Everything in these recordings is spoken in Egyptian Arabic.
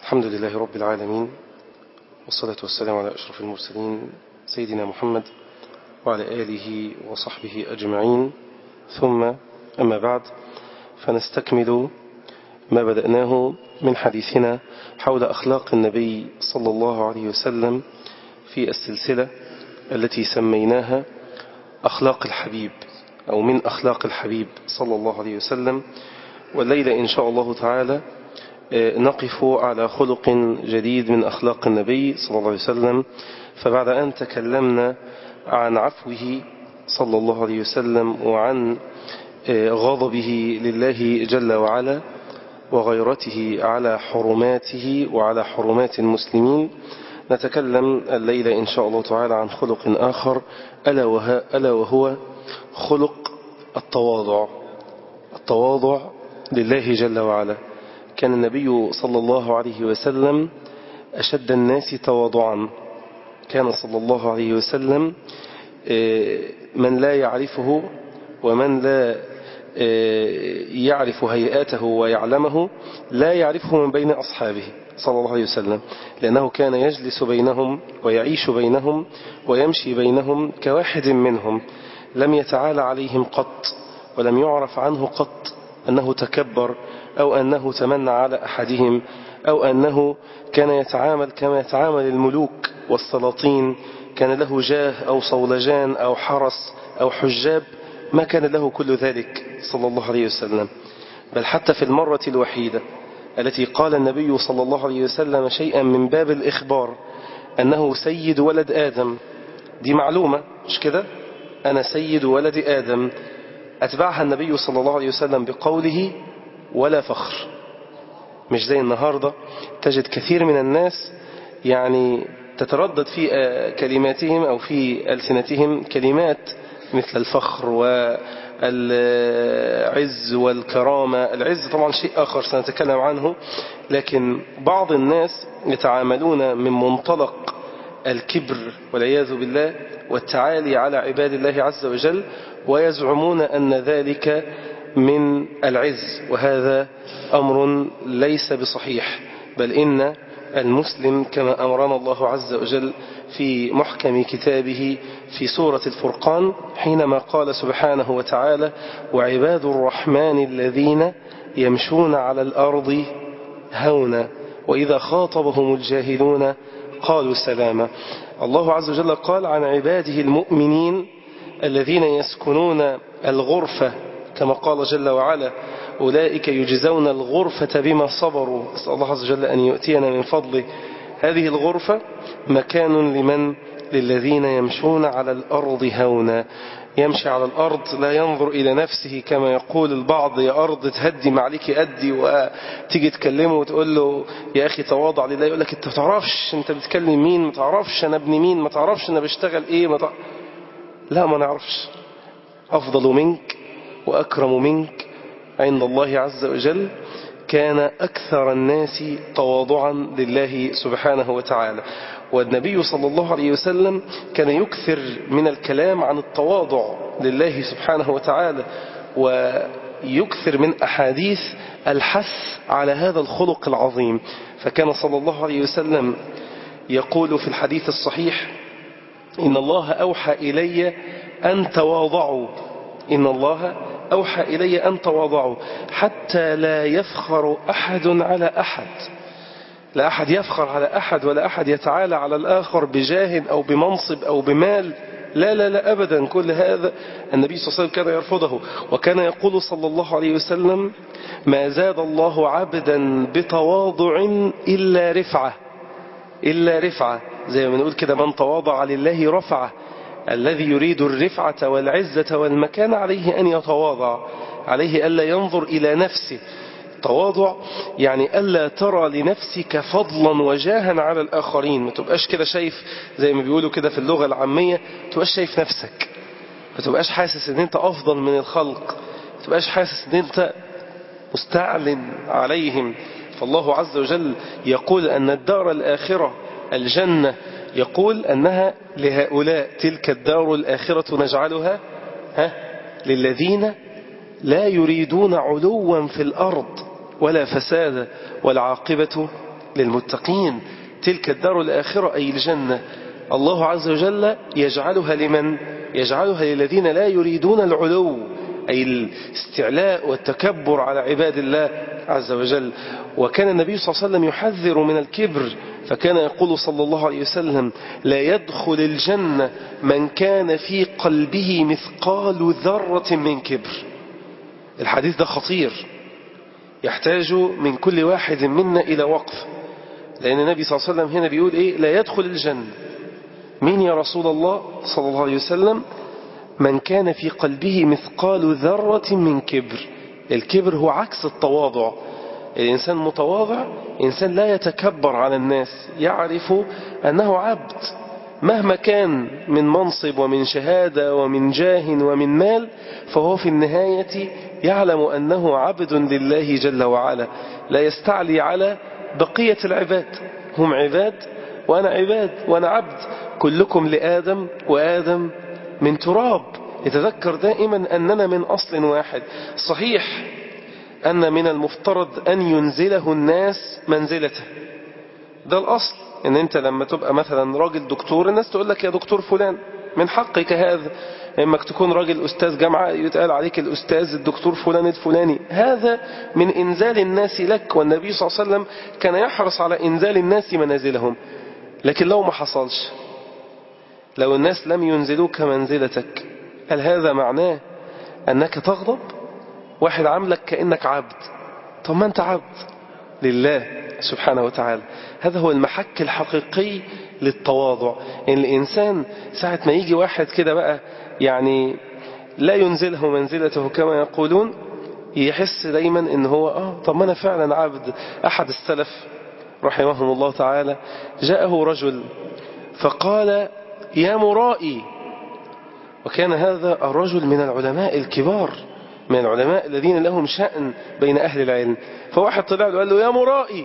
الحمد لله رب العالمين والصلاة والسلام على أشرف المرسلين سيدنا محمد وعلى آله وصحبه أجمعين ثم أما بعد فنستكمل ما بدأناه من حديثنا حول أخلاق النبي صلى الله عليه وسلم في السلسلة التي سميناها أخلاق الحبيب أو من أخلاق الحبيب صلى الله عليه وسلم والليلة إن شاء الله تعالى نقف على خلق جديد من أخلاق النبي صلى الله عليه وسلم فبعد أن تكلمنا عن عفوه صلى الله عليه وسلم وعن غضبه لله جل وعلا وغيرته على حرماته وعلى حرمات المسلمين نتكلم الليلة إن شاء الله تعالى عن خلق آخر ألا, وها ألا وهو خلق التواضع التواضع لله جل وعلا كان النبي صلى الله عليه وسلم أشد الناس تواضعا كان صلى الله عليه وسلم من لا يعرفه ومن لا يعرف هيئاته ويعلمه لا يعرفه من بين أصحابه صلى الله عليه وسلم لأنه كان يجلس بينهم ويعيش بينهم ويمشي بينهم كواحد منهم لم يتعالى عليهم قط ولم يعرف عنه قط أنه تكبر أو أنه تمنى على أحدهم أو أنه كان يتعامل كما يتعامل الملوك والسلاطين كان له جاه أو صولجان أو حرس أو حجاب ما كان له كل ذلك صلى الله عليه وسلم بل حتى في المرة الوحيدة التي قال النبي صلى الله عليه وسلم شيئا من باب الإخبار أنه سيد ولد آدم دي معلومة مش كده أنا سيد ولد آدم أتبعها النبي صلى الله عليه وسلم بقوله ولا فخر مش زي النهاردة تجد كثير من الناس يعني تتردد في كلماتهم أو في ألسنتهم كلمات مثل الفخر والعز والكرامة العز طبعا شيء آخر سنتكلم عنه لكن بعض الناس يتعاملون من منطلق الكبر والعياذ بالله والتعالي على عباد الله عز وجل ويزعمون أن ذلك من العز وهذا أمر ليس بصحيح بل إن المسلم كما أمرنا الله عز وجل في محكم كتابه في سورة الفرقان حينما قال سبحانه وتعالى وعباد الرحمن الذين يمشون على الأرض هونا وإذا خاطبهم الجاهلون قالوا سلاما الله عز وجل قال عن عباده المؤمنين الذين يسكنون الغرفة كما قال جل وعلا أولئك يجزون الغرفة بما صبروا أسأل الله عز وجل أن يؤتينا من فضله هذه الغرفة مكان لمن للذين يمشون على الأرض هونا يمشي على الأرض لا ينظر إلى نفسه كما يقول البعض يا أرض تهدي معلك أدي وتيجي تكلمه وتقول له يا أخي تواضع لله يقول لك أنت ما تعرفش أنت بتكلم مين ما تعرفش أنا ابن مين ما تعرفش أنا بشتغل إيه ما تعرف لا ما نعرفش أفضل منك وأكرم منك عند الله عز وجل كان أكثر الناس تواضعا لله سبحانه وتعالى والنبي صلى الله عليه وسلم كان يكثر من الكلام عن التواضع لله سبحانه وتعالى ويكثر من أحاديث الحث على هذا الخلق العظيم فكان صلى الله عليه وسلم يقول في الحديث الصحيح إن الله أوحى إلي أن تواضعوا إن الله أوحى إلي أن تواضعوا حتى لا يفخر أحد على أحد لا أحد يفخر على أحد ولا أحد يتعالى على الآخر بجاه أو بمنصب أو بمال لا لا لا أبدا كل هذا النبي صلى الله عليه وسلم كان يرفضه وكان يقول صلى الله عليه وسلم ما زاد الله عبدا بتواضع إلا رفعة إلا رفعة زي ما نقول كده من تواضع لله رفعه الذي يريد الرفعة والعزة والمكان عليه أن يتواضع عليه ألا ينظر إلى نفسه تواضع يعني ألا ترى لنفسك فضلا وجاها على الآخرين ما تبقاش كده شايف زي ما بيقولوا كده في اللغة العامية ما تبقاش شايف نفسك ما تبقاش حاسس ان انت أفضل من الخلق ما تبقاش حاسس ان انت مستعلن عليهم فالله عز وجل يقول أن الدار الآخرة الجنة يقول أنها لهؤلاء تلك الدار الآخرة نجعلها ها للذين لا يريدون علوا في الأرض ولا فسادا والعاقبة للمتقين تلك الدار الآخرة أي الجنة الله عز وجل يجعلها لمن يجعلها للذين لا يريدون العلو أي الاستعلاء والتكبر على عباد الله عز وجل وكان النبي صلى الله عليه وسلم يحذر من الكبر فكان يقول صلى الله عليه وسلم لا يدخل الجنة من كان في قلبه مثقال ذرة من كبر الحديث ده خطير يحتاج من كل واحد منا إلى وقف لأن النبي صلى الله عليه وسلم هنا بيقول إيه لا يدخل الجنة مين يا رسول الله صلى الله عليه وسلم من كان في قلبه مثقال ذرة من كبر الكبر هو عكس التواضع الإنسان متواضع إنسان لا يتكبر على الناس يعرف أنه عبد مهما كان من منصب ومن شهادة ومن جاه ومن مال فهو في النهاية يعلم أنه عبد لله جل وعلا لا يستعلي على بقية العباد هم عباد وأنا عباد وأنا عبد كلكم لآدم وآدم من تراب يتذكر دائما أننا من أصل واحد صحيح أن من المفترض أن ينزله الناس منزلته ده الأصل ان انت لما تبقى مثلا راجل دكتور الناس تقول لك يا دكتور فلان من حقك هذا انك تكون راجل استاذ جامعة يتقال عليك الاستاذ الدكتور فلان الفلاني هذا من انزال الناس لك والنبي صلى الله عليه وسلم كان يحرص على انزال الناس منازلهم لكن لو ما حصلش لو الناس لم ينزلوك منزلتك هل هذا معناه انك تغضب واحد عاملك كأنك عبد طب ما انت عبد لله سبحانه وتعالى هذا هو المحك الحقيقي للتواضع ان الانسان ساعة ما يجي واحد كده بقى يعني لا ينزله منزلته كما يقولون يحس دايما ان هو اه طب ما انا فعلا عبد احد السلف رحمهم الله تعالى جاءه رجل فقال يا مرائي وكان هذا الرجل من العلماء الكبار من العلماء الذين لهم شأن بين أهل العلم فواحد طلع له قال له يا مرائي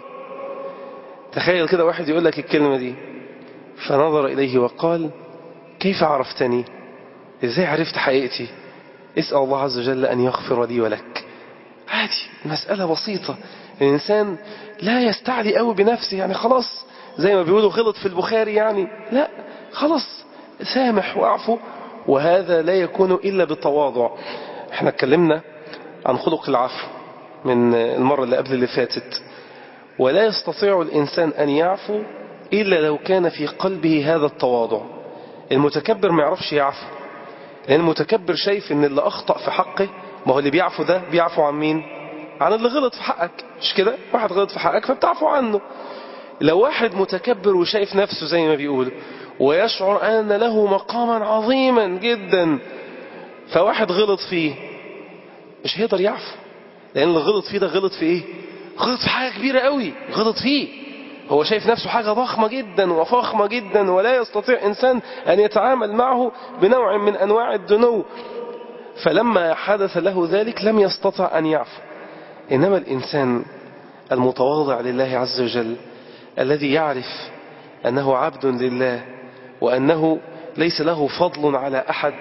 تخيل كده واحد يقول لك الكلمة دي فنظر إليه وقال كيف عرفتني إزاي عرفت حقيقتي اسأل الله عز وجل أن يغفر لي ولك عادي مسألة بسيطة الإنسان لا يستعلي قوي بنفسه يعني خلاص زي ما بيقولوا غلط في البخاري يعني لا خلاص سامح واعفو وهذا لا يكون إلا بالتواضع احنا اتكلمنا عن خلق العفو من المرة اللي قبل اللي فاتت ولا يستطيع الإنسان أن يعفو إلا لو كان في قلبه هذا التواضع المتكبر ما يعرفش يعفو لأن المتكبر شايف أن اللي أخطأ في حقه ما هو اللي بيعفو ده بيعفو عن مين عن اللي غلط في حقك مش كده واحد غلط في حقك فبتعفو عنه لو واحد متكبر وشايف نفسه زي ما بيقولوا ويشعر أن له مقاما عظيما جدا فواحد غلط فيه مش هيقدر يعفو لأن اللي غلط فيه ده غلط في إيه غلط في حاجة كبيرة قوي غلط فيه هو شايف نفسه حاجة ضخمة جدا وفخمة جدا ولا يستطيع إنسان أن يتعامل معه بنوع من أنواع الدنو فلما حدث له ذلك لم يستطع أن يعفو إنما الإنسان المتواضع لله عز وجل الذي يعرف أنه عبد لله وأنه ليس له فضل على أحد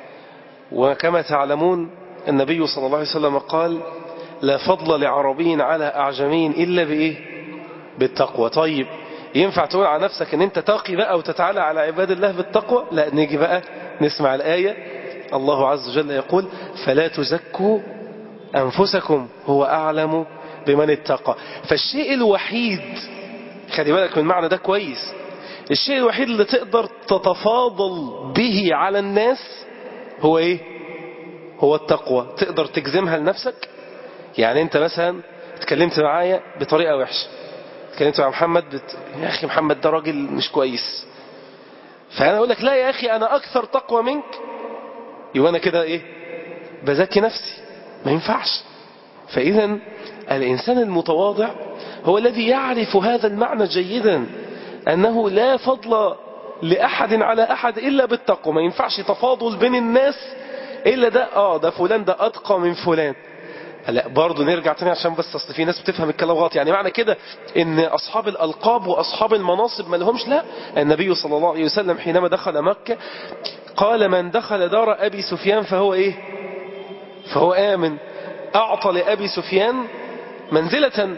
وكما تعلمون النبي صلى الله عليه وسلم قال لا فضل لعربي على أعجمي إلا بإيه بالتقوى طيب ينفع تقول على نفسك ان انت تقي بقى وتتعالى على عباد الله بالتقوى لا نيجي بقى نسمع الآية الله عز وجل يقول فلا تزكوا أنفسكم هو أعلم بمن اتقى فالشيء الوحيد خلي بالك من المعنى ده كويس الشيء الوحيد اللي تقدر تتفاضل به على الناس هو ايه هو التقوى تقدر تجزمها لنفسك يعني انت مثلا اتكلمت معايا بطريقة وحشة اتكلمت مع محمد بت... يا اخي محمد ده راجل مش كويس فانا اقول لك لا يا اخي انا اكثر تقوى منك يبقى انا كده ايه بزكي نفسي ما ينفعش فاذا الانسان المتواضع هو الذي يعرف هذا المعنى جيدا انه لا فضل لأحد على أحد إلا بالتقوى ما ينفعش تفاضل بين الناس إلا ده آه ده فلان ده أتقى من فلان لا برضه نرجع تاني عشان بس أصل في ناس بتفهم الكلام غلط يعني معنى كده إن أصحاب الألقاب وأصحاب المناصب ما لهمش لا النبي صلى الله عليه وسلم حينما دخل مكة قال من دخل دار أبي سفيان فهو إيه فهو آمن أعطى لأبي سفيان منزلة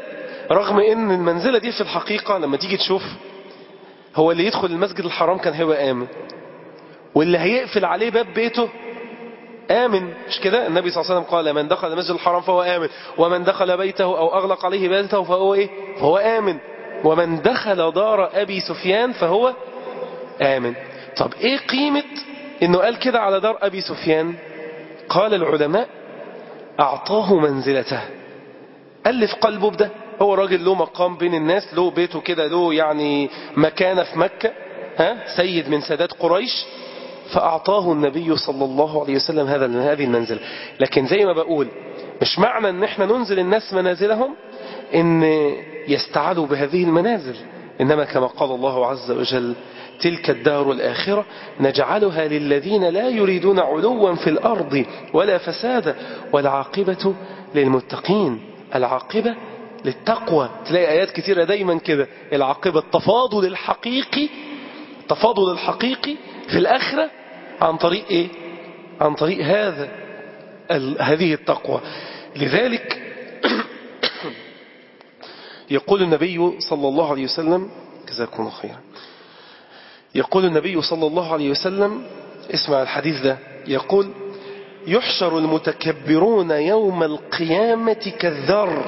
رغم ان المنزلة دي في الحقيقة لما تيجي تشوف هو اللي يدخل المسجد الحرام كان هيبقى آمن واللي هيقفل عليه باب بيته آمن مش كده النبي صلى الله عليه وسلم قال من دخل المسجد الحرام فهو آمن ومن دخل بيته أو أغلق عليه بيته فهو إيه فهو آمن ومن دخل دار أبي سفيان فهو آمن طب إيه قيمة إنه قال كده على دار أبي سفيان قال العلماء أعطاه منزلته ألف قلبه بده هو راجل له مقام بين الناس له بيته كده له يعني مكانة في مكة ها سيد من سادات قريش فأعطاه النبي صلى الله عليه وسلم هذا هذه المنزلة لكن زي ما بقول مش معنى ان احنا ننزل الناس منازلهم ان يستعلوا بهذه المنازل إنما كما قال الله عز وجل تلك الدار الآخرة نجعلها للذين لا يريدون علوا في الأرض ولا فسادا والعاقبة للمتقين العاقبة للتقوى تلاقي آيات كثيرة دايما كده العاقبة التفاضل الحقيقي التفاضل الحقيقي في الآخرة عن طريق إيه عن طريق هذا هذه التقوى لذلك يقول النبي صلى الله عليه وسلم جزاكم الله خيرا يقول النبي صلى الله عليه وسلم اسمع الحديث ده يقول يحشر المتكبرون يوم القيامة كالذر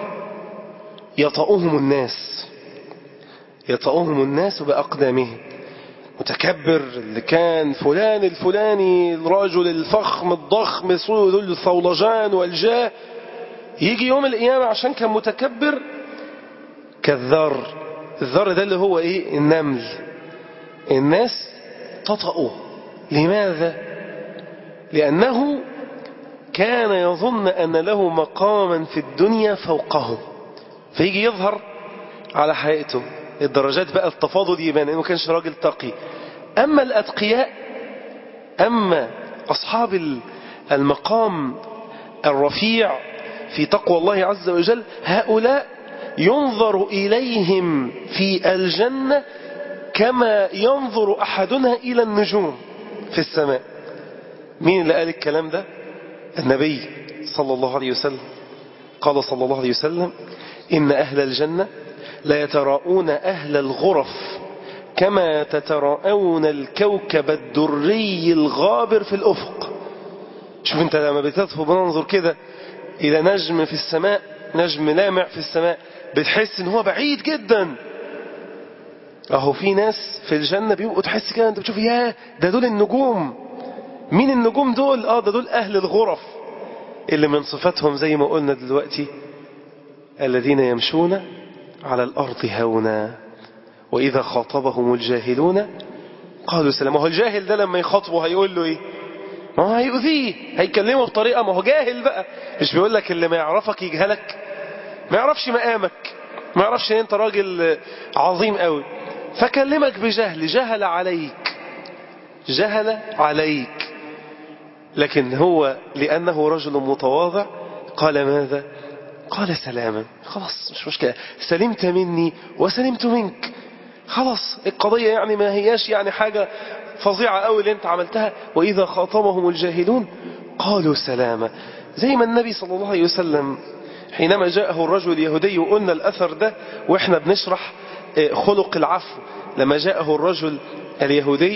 يطأهم الناس يطأهم الناس بأقدامهم متكبر اللي كان فلان الفلاني الرجل الفخم الضخم ذو الثولجان والجاه يجي يوم القيامة عشان كان متكبر كالذر الذر ده اللي هو ايه النمل الناس تطأوا لماذا لأنه كان يظن أن له مقاما في الدنيا فوقهم فيجي يظهر على حقيقته الدرجات بقى التفاضل يبان انه كانش راجل تقي اما الاتقياء اما اصحاب المقام الرفيع في تقوى الله عز وجل هؤلاء ينظر اليهم في الجنة كما ينظر احدنا الى النجوم في السماء مين اللي قال الكلام ده النبي صلى الله عليه وسلم قال صلى الله عليه وسلم إن أهل الجنة لا يتراءون أهل الغرف كما تتراءون الكوكب الدري الغابر في الأفق شوف انت لما بتطفو بننظر كده إلى نجم في السماء نجم لامع في السماء بتحس ان هو بعيد جدا اهو في ناس في الجنة بيبقوا تحس كده انت بتشوف ياه ده دول النجوم مين النجوم دول اه ده دول اهل الغرف اللي من صفاتهم زي ما قلنا دلوقتي الذين يمشون على الأرض هونا وإذا خاطبهم الجاهلون قالوا سلام هو الجاهل ده لما يخاطبه هيقول له إيه ما هو هيؤذيه هيكلمه بطريقة ما هو جاهل بقى مش بيقول لك اللي ما يعرفك يجهلك ما يعرفش مقامك ما يعرفش ان انت راجل عظيم قوي فكلمك بجهل جهل عليك جهل عليك لكن هو لأنه رجل متواضع قال ماذا قال سلاما خلاص مش مشكلة سلمت مني وسلمت منك خلاص القضية يعني ما هياش يعني حاجة فظيعة قوي اللي انت عملتها وإذا خاطبهم الجاهلون قالوا سلاما زي ما النبي صلى الله عليه وسلم حينما جاءه الرجل اليهودي وقلنا الأثر ده وإحنا بنشرح خلق العفو لما جاءه الرجل اليهودي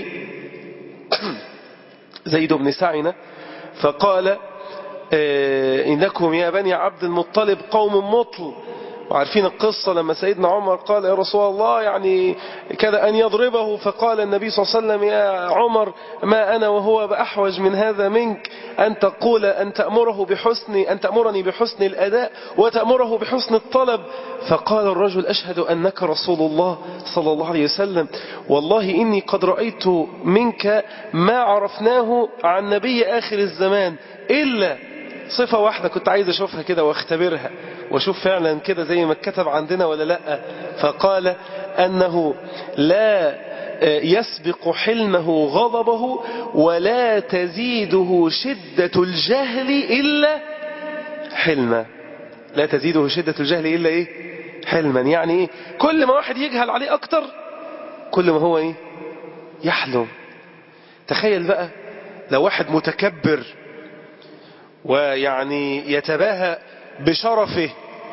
زيد بن سعنة فقال إنكم يا بني عبد المطلب قوم مطل وعارفين القصة لما سيدنا عمر قال يا رسول الله يعني كذا أن يضربه فقال النبي صلى الله عليه وسلم يا عمر ما أنا وهو بأحوج من هذا منك أن تقول أن تأمره بحسن أن تأمرني بحسن الأداء وتأمره بحسن الطلب فقال الرجل أشهد أنك رسول الله صلى الله عليه وسلم والله إني قد رأيت منك ما عرفناه عن نبي آخر الزمان إلا صفة واحدة كنت عايز أشوفها كده واختبرها واشوف فعلا كده زي ما اتكتب عندنا ولا لا فقال أنه لا يسبق حلمه غضبه ولا تزيده شدة الجهل إلا حلما لا تزيده شدة الجهل إلا إيه حلما يعني إيه كل ما واحد يجهل عليه أكتر كل ما هو إيه يحلم تخيل بقى لو واحد متكبر ويعني يتباهى بشرفه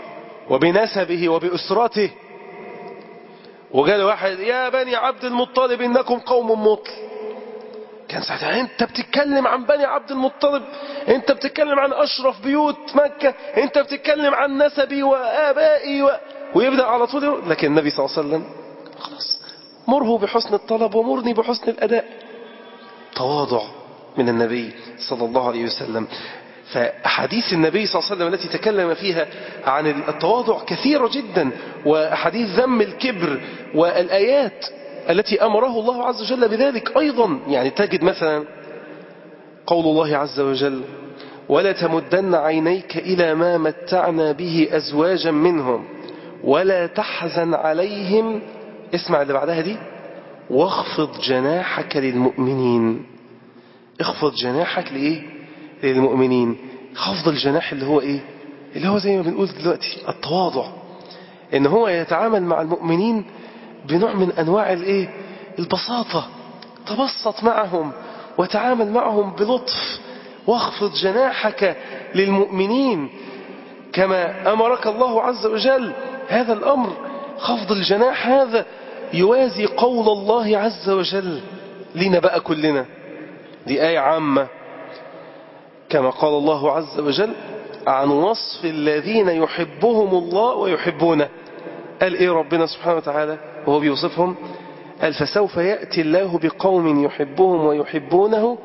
وبنسبه وبأسرته وقال واحد يا بني عبد المطلب إنكم قوم مطل كان ساعتها انت بتتكلم عن بني عبد المطلب انت بتتكلم عن اشرف بيوت مكة انت بتتكلم عن نسبي وابائي و... ويبدأ على طول يقول. لكن النبي صلى الله عليه وسلم خلاص مره بحسن الطلب ومرني بحسن الاداء تواضع من النبي صلى الله عليه وسلم فأحاديث النبي صلى الله عليه وسلم التي تكلم فيها عن التواضع كثيرة جدا وأحاديث ذم الكبر والآيات التي أمره الله عز وجل بذلك أيضا يعني تجد مثلا قول الله عز وجل ولا تمدن عينيك إلى ما متعنا به أزواجا منهم ولا تحزن عليهم اسمع اللي بعدها دي واخفض جناحك للمؤمنين اخفض جناحك لإيه للمؤمنين خفض الجناح اللي هو إيه اللي هو زي ما بنقول دلوقتي التواضع ان هو يتعامل مع المؤمنين بنوع من أنواع الإيه البساطة تبسط معهم وتعامل معهم بلطف واخفض جناحك للمؤمنين كما أمرك الله عز وجل هذا الأمر خفض الجناح هذا يوازي قول الله عز وجل لنا بقى كلنا دي آية عامة كما قال الله عز وجل عن وصف الذين يحبهم الله ويحبونه قال إيه ربنا سبحانه وتعالى وهو بيوصفهم قال فسوف يأتي الله بقوم يحبهم ويحبونه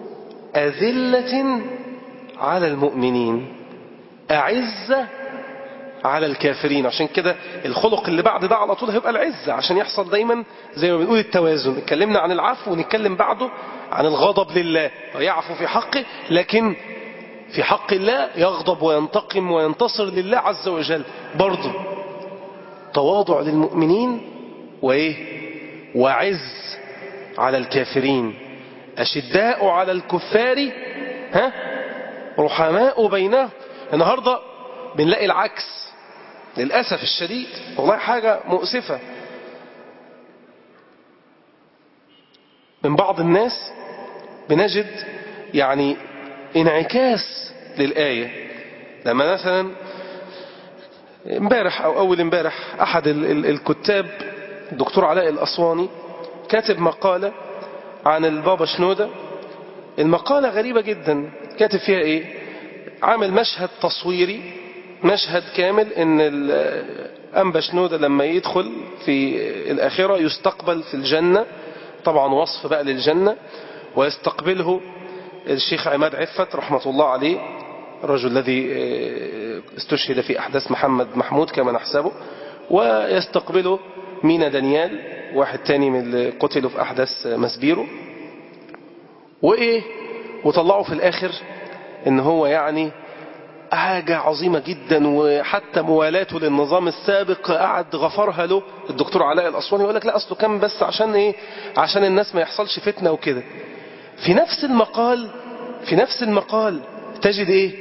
أذلة على المؤمنين أعزة على الكافرين عشان كده الخلق اللي بعد ده على طول هيبقى العزة عشان يحصل دايما زي ما بنقول التوازن اتكلمنا عن العفو ونتكلم بعده عن الغضب لله ويعفو في حقه لكن في حق الله يغضب وينتقم وينتصر لله عز وجل برضه تواضع للمؤمنين وإيه وعز على الكافرين أشداء على الكفار ها رحماء بينهم النهاردة بنلاقي العكس للأسف الشديد والله حاجة مؤسفة من بعض الناس بنجد يعني انعكاس للآية لما مثلا امبارح أو أول امبارح أحد ال ال الكتاب الدكتور علاء الأسواني كاتب مقالة عن البابا شنودة المقالة غريبة جدا كاتب فيها ايه عامل مشهد تصويري مشهد كامل ان أنبا شنودة لما يدخل في الآخرة يستقبل في الجنة طبعا وصف بقى للجنة ويستقبله الشيخ عماد عفت رحمة الله عليه الرجل الذي استشهد في أحداث محمد محمود كما نحسبه ويستقبله مينا دانيال واحد تاني من اللي قتلوا في أحداث مسبيرو وإيه وطلعوا في الآخر إن هو يعني حاجة عظيمة جدا وحتى موالاته للنظام السابق قعد غفرها له الدكتور علاء الأسواني يقول لك لا أصله كان بس عشان إيه عشان الناس ما يحصلش فتنة وكده في نفس المقال في نفس المقال تجد إيه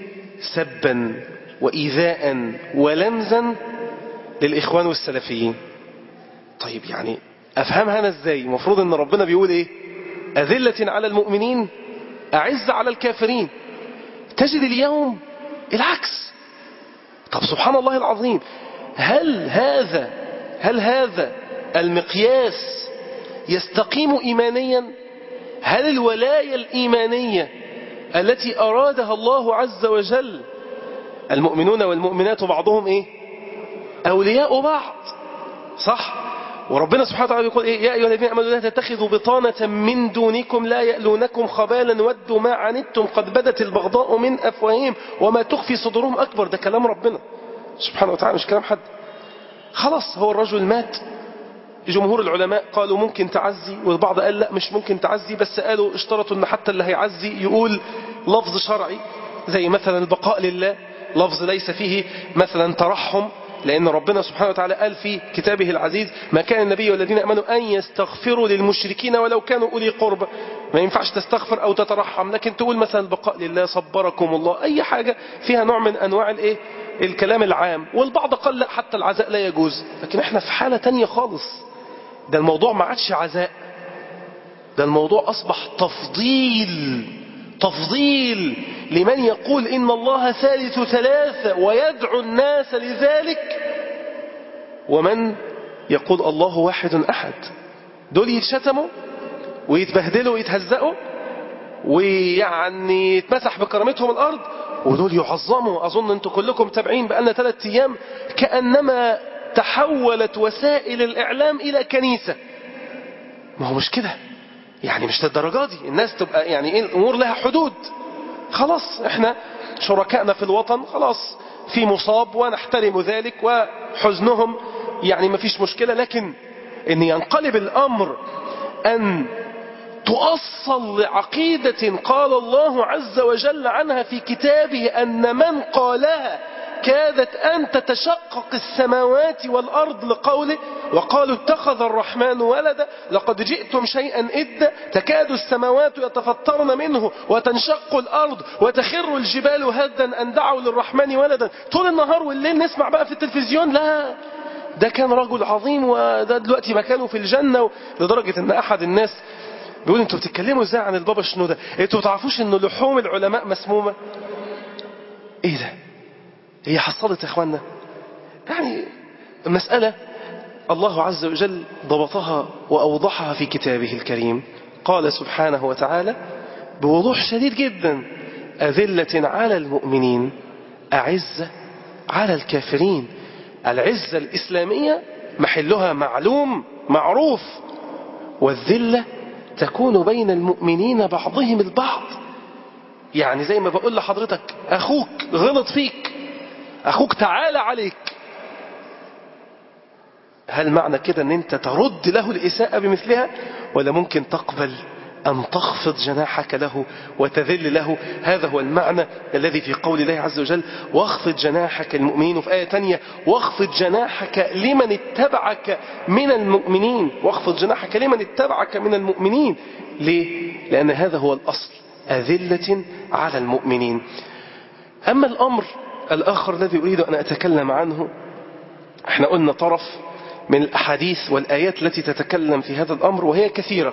سبا وإيذاء ولمزا للإخوان والسلفيين طيب يعني أفهمها أنا إزاي المفروض أن ربنا بيقول إيه أذلة على المؤمنين أعز على الكافرين تجد اليوم العكس طب سبحان الله العظيم هل هذا هل هذا المقياس يستقيم إيمانيا هل الولاية الإيمانية التي أرادها الله عز وجل المؤمنون والمؤمنات بعضهم إيه أولياء بعض صح وربنا سبحانه وتعالى يقول إيه يا أيها الذين آمنوا لا تتخذوا بطانة من دونكم لا يألونكم خبالا ودوا ما عنتم قد بدت البغضاء من أفواههم وما تخفي صدورهم أكبر ده كلام ربنا سبحانه وتعالى مش كلام حد خلاص هو الرجل مات جمهور العلماء قالوا ممكن تعزي والبعض قال لا مش ممكن تعزي بس قالوا اشترطوا ان حتى اللي هيعزي يقول لفظ شرعي زي مثلا البقاء لله لفظ ليس فيه مثلا ترحم لأن ربنا سبحانه وتعالى قال في كتابه العزيز ما كان النبي والذين أمنوا أن يستغفروا للمشركين ولو كانوا أولي قربى ما ينفعش تستغفر أو تترحم لكن تقول مثلا البقاء لله صبركم الله أي حاجة فيها نوع من أنواع الإيه الكلام العام والبعض قال لا حتى العزاء لا يجوز لكن احنا في حالة تانية خالص ده الموضوع ما عادش عزاء ده الموضوع أصبح تفضيل تفضيل لمن يقول إن الله ثالث ثلاثة ويدعو الناس لذلك ومن يقول الله واحد أحد دول يتشتموا ويتبهدلوا ويتهزقوا ويعني يتمسح بكرامتهم الأرض ودول يعظموا أظن أنتم كلكم تابعين بقالنا ثلاثة أيام كأنما تحولت وسائل الإعلام إلى كنيسة ما هو مش كده يعني مش للدرجة دي الناس تبقى يعني إيه الأمور لها حدود خلاص احنا شركائنا في الوطن خلاص في مصاب ونحترم ذلك وحزنهم يعني ما فيش مشكلة لكن ان ينقلب الأمر أن تؤصل لعقيدة قال الله عز وجل عنها في كتابه أن من قالها كادت أن تتشقق السماوات والأرض لقوله وقالوا اتخذ الرحمن ولدا لقد جئتم شيئا إدا تكاد السماوات يتفطرن منه وتنشق الأرض وتخر الجبال هدا أن دعوا للرحمن ولدا طول النهار والليل نسمع بقى في التلفزيون لا ده كان رجل عظيم وده دلوقتي مكانه في الجنة لدرجة أن أحد الناس بيقول انتوا بتتكلموا ازاي عن البابا شنودة انتوا تعرفوش ان لحوم العلماء مسمومة ايه ده هي حصلت يا اخوانا يعني المسألة الله عز وجل ضبطها وأوضحها في كتابه الكريم قال سبحانه وتعالى بوضوح شديد جدا أذلة على المؤمنين أعزة على الكافرين العزة الإسلامية محلها معلوم معروف والذلة تكون بين المؤمنين بعضهم البعض يعني زي ما بقول لحضرتك أخوك غلط فيك أخوك تعالى عليك هل معنى كده أن أنت ترد له الإساءة بمثلها ولا ممكن تقبل أن تخفض جناحك له وتذل له هذا هو المعنى الذي في قول الله عز وجل واخفض جناحك المؤمنين وفي آية تانية واخفض جناحك لمن اتبعك من المؤمنين واخفض جناحك لمن اتبعك من المؤمنين ليه؟ لأن هذا هو الأصل أذلة على المؤمنين أما الأمر الآخر الذي أريد أن أتكلم عنه احنا قلنا طرف من الأحاديث والآيات التي تتكلم في هذا الأمر وهي كثيرة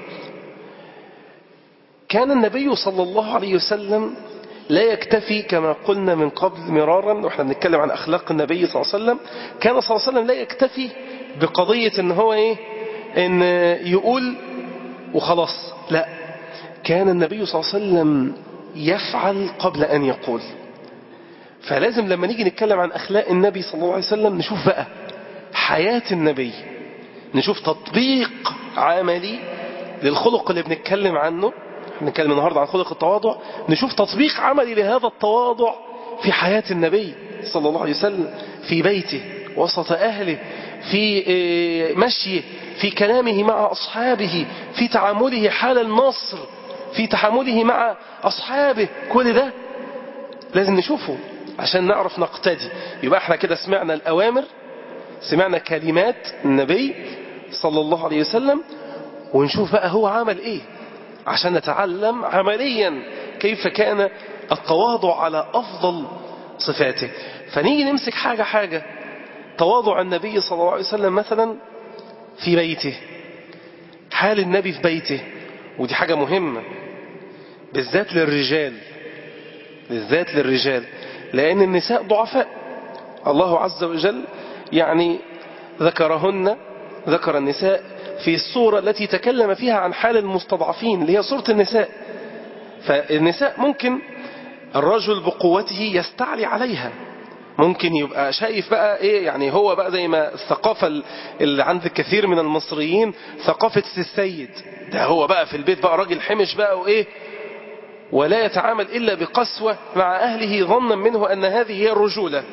كان النبي صلى الله عليه وسلم لا يكتفي كما قلنا من قبل مرارا واحنا بنتكلم عن أخلاق النبي صلى الله عليه وسلم كان صلى الله عليه وسلم لا يكتفي بقضية ان هو ايه ان يقول وخلاص لا كان النبي صلى الله عليه وسلم يفعل قبل أن يقول فلازم لما نيجي نتكلم عن أخلاق النبي صلى الله عليه وسلم نشوف بقى حياة النبي نشوف تطبيق عملي للخلق اللي بنتكلم عنه بنتكلم النهاردة عن خلق التواضع نشوف تطبيق عملي لهذا التواضع في حياة النبي صلى الله عليه وسلم في بيته وسط أهله في مشيه في كلامه مع أصحابه في تعامله حال النصر في تعامله مع أصحابه كل ده لازم نشوفه عشان نعرف نقتدي يبقى احنا كده سمعنا الأوامر سمعنا كلمات النبي صلى الله عليه وسلم ونشوف بقى هو عمل ايه عشان نتعلم عمليا كيف كان التواضع على أفضل صفاته فنيجي نمسك حاجة حاجة تواضع النبي صلى الله عليه وسلم مثلا في بيته حال النبي في بيته ودي حاجة مهمة بالذات للرجال بالذات للرجال لأن النساء ضعفاء الله عز وجل يعني ذكرهن ذكر النساء في الصورة التي تكلم فيها عن حال المستضعفين اللي هي صورة النساء فالنساء ممكن الرجل بقوته يستعلي عليها ممكن يبقى شايف بقى ايه يعني هو بقى زي ما الثقافة اللي عند كثير من المصريين ثقافة السيد ده هو بقى في البيت بقى راجل حمش بقى وايه ولا يتعامل إلا بقسوة مع أهله ظنا منه أن هذه هي الرجولة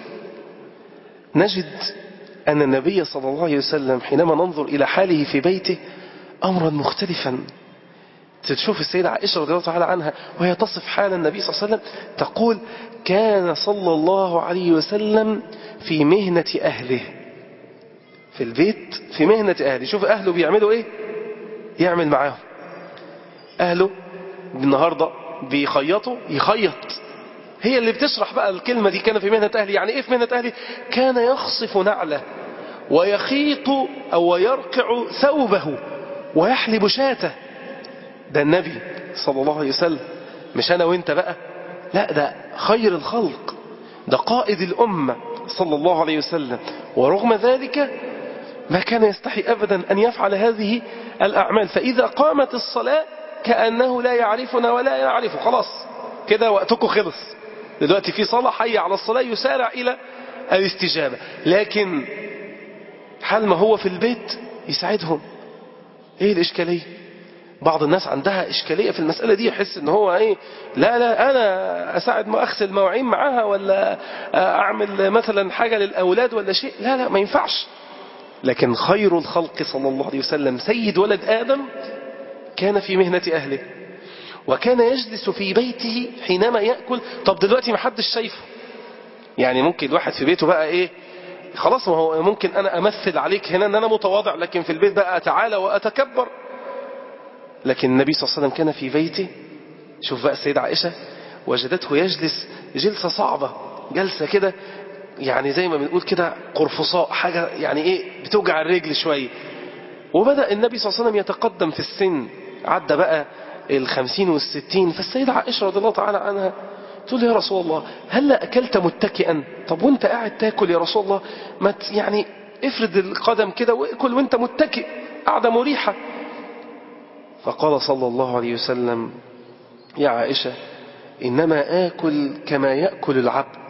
نجد أن النبي صلى الله عليه وسلم حينما ننظر إلى حاله في بيته أمرا مختلفا تشوف السيدة عائشة رضي الله تعالى عنها وهي تصف حال النبي صلى الله عليه وسلم تقول كان صلى الله عليه وسلم في مهنة أهله في البيت في مهنة أهله شوف أهله بيعملوا إيه يعمل معاهم أهله النهاردة بيخيطوا يخيط هي اللي بتشرح بقى الكلمة دي كان في مهنة أهلي يعني إيه في مهنة أهلي كان يخصف نعله ويخيط أو يرقع ثوبه ويحلب شاته ده النبي صلى الله عليه وسلم مش أنا وإنت بقى لا ده خير الخلق ده قائد الأمة صلى الله عليه وسلم ورغم ذلك ما كان يستحي أبدا أن يفعل هذه الأعمال فإذا قامت الصلاة كأنه لا يعرفنا ولا يعرف خلاص كده وقتكم خلص دلوقتي في صلاة حي على الصلاة يسارع إلى الاستجابة لكن حال ما هو في البيت يساعدهم ايه الإشكالية بعض الناس عندها إشكالية في المسألة دي يحس ان هو ايه لا لا أنا أساعد ما أغسل مواعين معاها ولا أعمل مثلا حاجة للأولاد ولا شيء لا لا ما ينفعش لكن خير الخلق صلى الله عليه وسلم سيد ولد آدم كان في مهنة أهله وكان يجلس في بيته حينما يأكل طب دلوقتي ما حدش شايفه يعني ممكن الواحد في بيته بقى ايه خلاص ما هو ممكن انا امثل عليك هنا ان انا متواضع لكن في البيت بقى اتعالى واتكبر لكن النبي صلى الله عليه وسلم كان في بيته شوف بقى السيدة عائشة وجدته يجلس جلسة صعبة جلسة كده يعني زي ما بنقول كده قرفصاء حاجة يعني ايه بتوجع الرجل شوية وبدأ النبي صلى الله عليه وسلم يتقدم في السن عدى بقى الخمسين والستين فالسيدة عائشة رضي الله تعالى عنها تقول يا رسول الله هل أكلت متكئا طب وانت قاعد تاكل يا رسول الله ما يعني افرد القدم كده واكل وانت متكئ قاعدة مريحة فقال صلى الله عليه وسلم يا عائشة إنما آكل كما يأكل العبد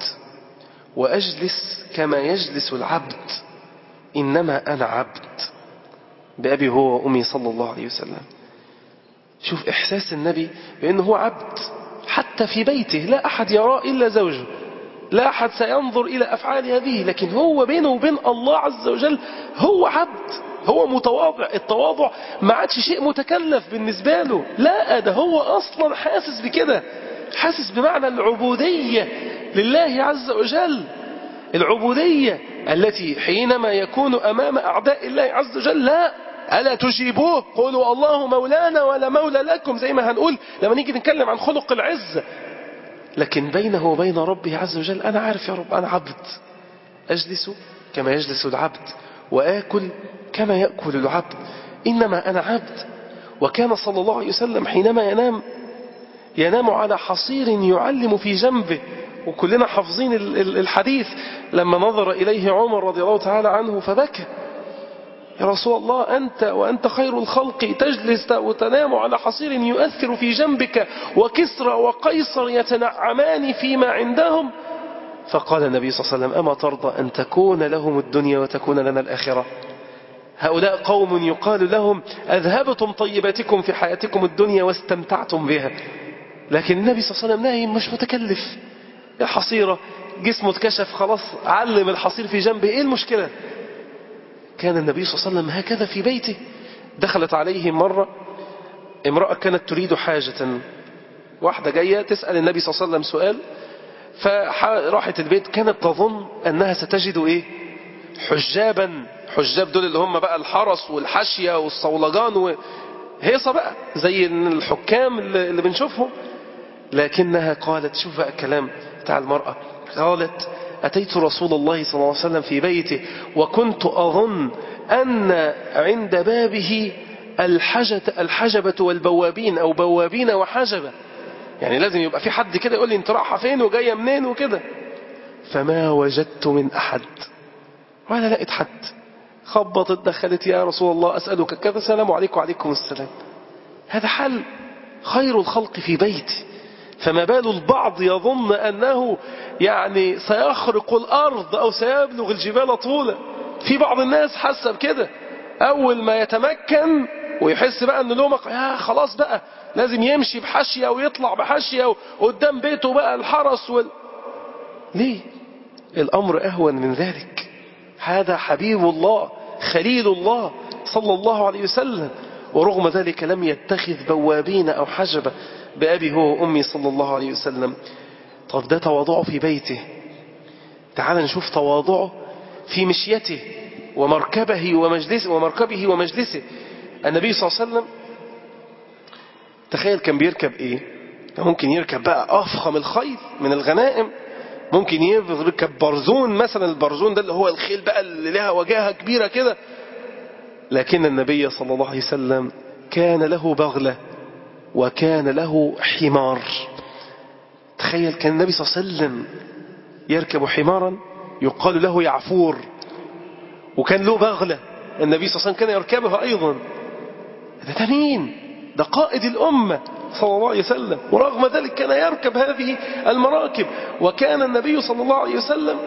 وأجلس كما يجلس العبد إنما أنا عبد بأبي هو وأمي صلى الله عليه وسلم شوف إحساس النبي بأنه هو عبد حتى في بيته لا أحد يراه إلا زوجه لا أحد سينظر إلى أفعال هذه لكن هو بينه وبين الله عز وجل هو عبد هو متواضع التواضع ما عادش شيء متكلف بالنسبة له لا ده هو أصلا حاسس بكده حاسس بمعنى العبودية لله عز وجل العبودية التي حينما يكون أمام أعداء الله عز وجل لا ألا تجيبوه قولوا الله مولانا ولا مولى لكم زي ما هنقول لما نيجي نتكلم عن خلق العزة لكن بينه وبين ربه عز وجل أنا عارف يا رب أنا عبد أجلس كما يجلس العبد وآكل كما يأكل العبد إنما أنا عبد وكان صلى الله عليه وسلم حينما ينام ينام على حصير يعلم في جنبه وكلنا حافظين الحديث لما نظر إليه عمر رضي الله تعالى عنه فبكى يا رسول الله أنت وأنت خير الخلق تجلس وتنام على حصير يؤثر في جنبك وكسرى وقيصر يتنعمان فيما عندهم فقال النبي صلى الله عليه وسلم أما ترضى أن تكون لهم الدنيا وتكون لنا الآخرة هؤلاء قوم يقال لهم أذهبتم طيباتكم في حياتكم الدنيا واستمتعتم بها لكن النبي صلى الله عليه وسلم نايم مش متكلف يا حصيرة جسمه اتكشف خلاص علم الحصير في جنبه ايه المشكلة كان النبي صلى الله عليه وسلم هكذا في بيته دخلت عليه مرة امرأة كانت تريد حاجة واحدة جاية تسأل النبي صلى الله عليه وسلم سؤال فراحت البيت كانت تظن أنها ستجد إيه حجابا حجاب دول اللي هم بقى الحرس والحاشية والصولجان وهيصة بقى زي الحكام اللي بنشوفهم لكنها قالت شوف بقى الكلام بتاع المرأة قالت أتيت رسول الله صلى الله عليه وسلم في بيته وكنت أظن أن عند بابه الحجة الحجبة والبوابين أو بوابين وحجبة يعني لازم يبقى في حد كده يقول لي انت رايحه فين وجايه منين وكده فما وجدت من أحد ولا لقيت حد خبطت دخلت يا رسول الله أسألك كذا السلام عليكم وعليكم السلام هذا حل خير الخلق في بيتي فما بال البعض يظن أنه يعني سيخرق الأرض أو سيبلغ الجبال طولا في بعض الناس حسب كده أول ما يتمكن ويحس بقى أن له مق... يا خلاص بقى لازم يمشي بحشية ويطلع بحشية وقدام بيته بقى الحرس وال... ليه الأمر أهون من ذلك هذا حبيب الله خليل الله صلى الله عليه وسلم ورغم ذلك لم يتخذ بوابين أو حجبة بأبي هو وأمي صلى الله عليه وسلم طب ده تواضعه في بيته تعال نشوف تواضعه في مشيته ومركبه ومجلسه ومركبه ومجلسه النبي صلى الله عليه وسلم تخيل كان بيركب ايه ممكن يركب بقى أفخم الخيل من الغنائم ممكن يركب برزون مثلا البرزون ده اللي هو الخيل بقى اللي لها وجاهة كبيرة كده لكن النبي صلى الله عليه وسلم كان له بغلة وكان له حمار تخيل كان النبي صلى الله عليه وسلم يركب حمارا يقال له يعفور وكان له بغلة النبي صلى الله عليه وسلم كان يركبها أيضا ده, ده مين ده قائد الأمة صلى الله عليه وسلم ورغم ذلك كان يركب هذه المراكب وكان النبي صلى الله عليه وسلم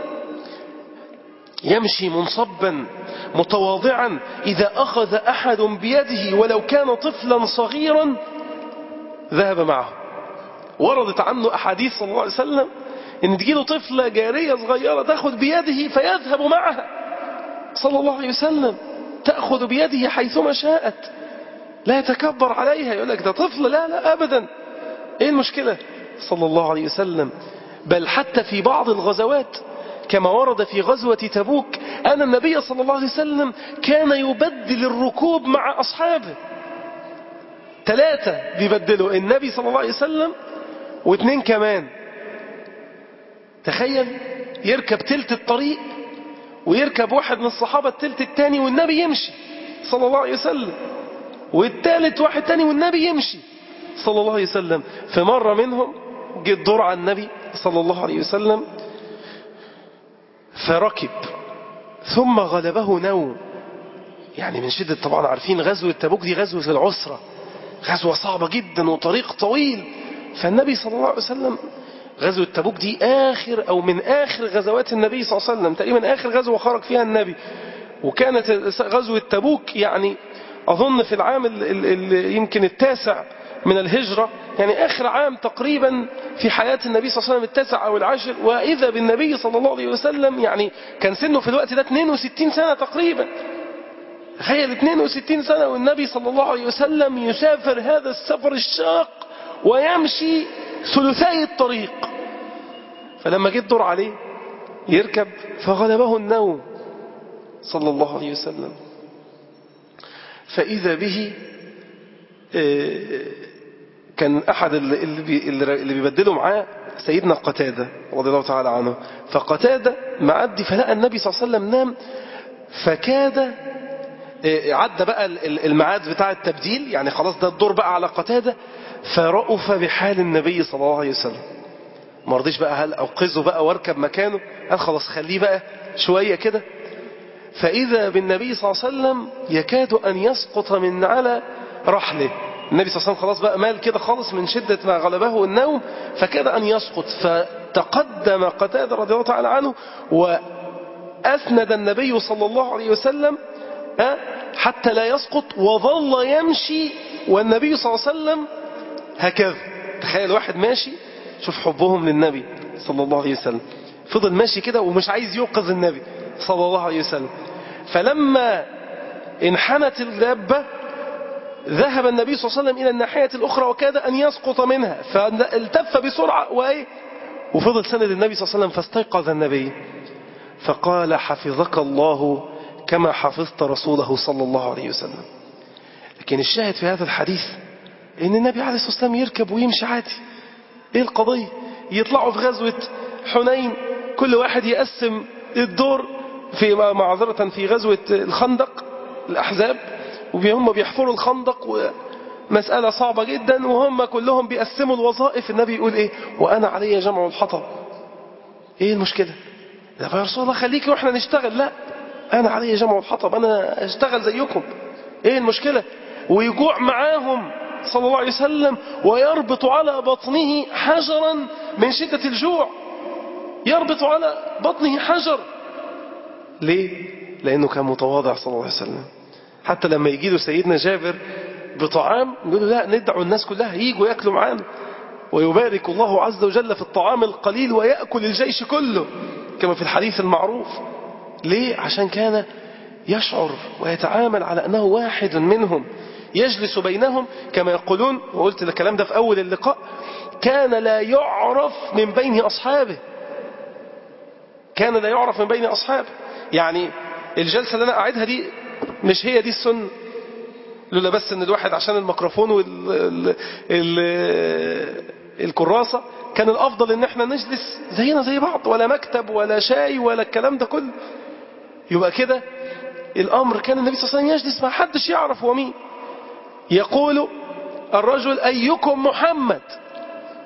يمشي منصبا متواضعا إذا أخذ أحد بيده ولو كان طفلا صغيرا ذهب معه وردت عنه أحاديث صلى الله عليه وسلم إن تجيله طفلة جارية صغيرة تأخذ بيده فيذهب معها صلى الله عليه وسلم تأخذ بيده حيثما شاءت لا يتكبر عليها يقول لك ده طفل لا لا أبدا إيه المشكلة صلى الله عليه وسلم بل حتى في بعض الغزوات كما ورد في غزوة تبوك أن النبي صلى الله عليه وسلم كان يبدل الركوب مع أصحابه ثلاثة بيبدلوا النبي صلى الله عليه وسلم واثنين كمان تخيل يركب تلت الطريق ويركب واحد من الصحابة التلت التاني والنبي يمشي صلى الله عليه وسلم والتالت واحد تاني والنبي يمشي صلى الله عليه وسلم في مرة منهم جه الدور على النبي صلى الله عليه وسلم فركب ثم غلبه نوم يعني من شدة طبعا عارفين غزوة تبوك دي غزوة العسرة غزوة صعبة جدا وطريق طويل فالنبي صلى الله عليه وسلم غزوة تبوك دي آخر أو من آخر غزوات النبي صلى الله عليه وسلم تقريبا آخر غزوة خرج فيها النبي وكانت غزوة تبوك يعني أظن في العام ال ال ال يمكن التاسع من الهجرة يعني آخر عام تقريبا في حياة النبي صلى الله عليه وسلم التاسع أو العاشر وإذا بالنبي صلى الله عليه وسلم يعني كان سنه في الوقت ده 62 سنة تقريبا تخيل 62 سنة والنبي صلى الله عليه وسلم يسافر هذا السفر الشاق ويمشي ثلثي الطريق فلما جه الدور عليه يركب فغلبه النوم صلى الله عليه وسلم فإذا به كان أحد اللي بيبدله معاه سيدنا قتادة رضي الله تعالى عنه فقتادة معدي فلقى النبي صلى الله عليه وسلم نام فكاد عدى بقى الميعاد بتاع التبديل يعني خلاص ده الدور بقى على قتادة فرأف بحال النبي صلى الله عليه وسلم ما رضيش بقى هل أوقظه بقى واركب مكانه قال خلاص خليه بقى شوية كده فإذا بالنبي صلى الله عليه وسلم يكاد أن يسقط من على رحله النبي صلى الله عليه وسلم خلاص بقى مال كده خالص من شدة ما غلبه النوم فكاد أن يسقط فتقدم قتادة رضي الله تعالى عنه وأسند النبي صلى الله عليه وسلم حتى لا يسقط وظل يمشي والنبي صلى الله عليه وسلم هكذا تخيل واحد ماشي شوف حبهم للنبي صلى الله عليه وسلم فضل ماشي كده ومش عايز يوقظ النبي صلى الله عليه وسلم فلما انحنت الدابة ذهب النبي صلى الله عليه وسلم إلى الناحية الأخرى وكاد أن يسقط منها فالتف بسرعة وإيه وفضل سند النبي صلى الله عليه وسلم فاستيقظ النبي فقال حفظك الله كما حفظت رسوله صلى الله عليه وسلم لكن الشاهد في هذا الحديث ان النبي عليه الصلاة والسلام يركب ويمشي عادي ايه القضية يطلعوا في غزوة حنين كل واحد يقسم الدور في معذرة في غزوة الخندق الأحزاب وهم بيحفروا الخندق ومسألة صعبة جدا وهم كلهم بيقسموا الوظائف النبي يقول ايه وانا علي جمع الحطب ايه المشكلة لا يا رسول الله خليكي واحنا نشتغل لا انا علي جمع الحطب انا اشتغل زيكم ايه المشكلة ويجوع معاهم صلى الله عليه وسلم ويربط على بطنه حجرا من شدة الجوع يربط على بطنه حجر ليه؟ لأنه كان متواضع صلى الله عليه وسلم حتى لما يجي له سيدنا جابر بطعام يقول له لا ندعو الناس كلها يجوا يأكلوا معانا ويبارك الله عز وجل في الطعام القليل ويأكل الجيش كله كما في الحديث المعروف ليه؟ عشان كان يشعر ويتعامل على أنه واحد منهم يجلس بينهم كما يقولون وقلت الكلام ده في أول اللقاء كان لا يعرف من بين أصحابه كان لا يعرف من بين أصحابه يعني الجلسة اللي أنا قاعدها دي مش هي دي السنة لولا بس ان الواحد عشان الميكروفون والكراسة كان الأفضل ان احنا نجلس زينا زي بعض ولا مكتب ولا شاي ولا الكلام ده كله يبقى كده الأمر كان النبي صلى الله عليه وسلم يجلس ما حدش يعرف هو مين يقول الرجل أيكم محمد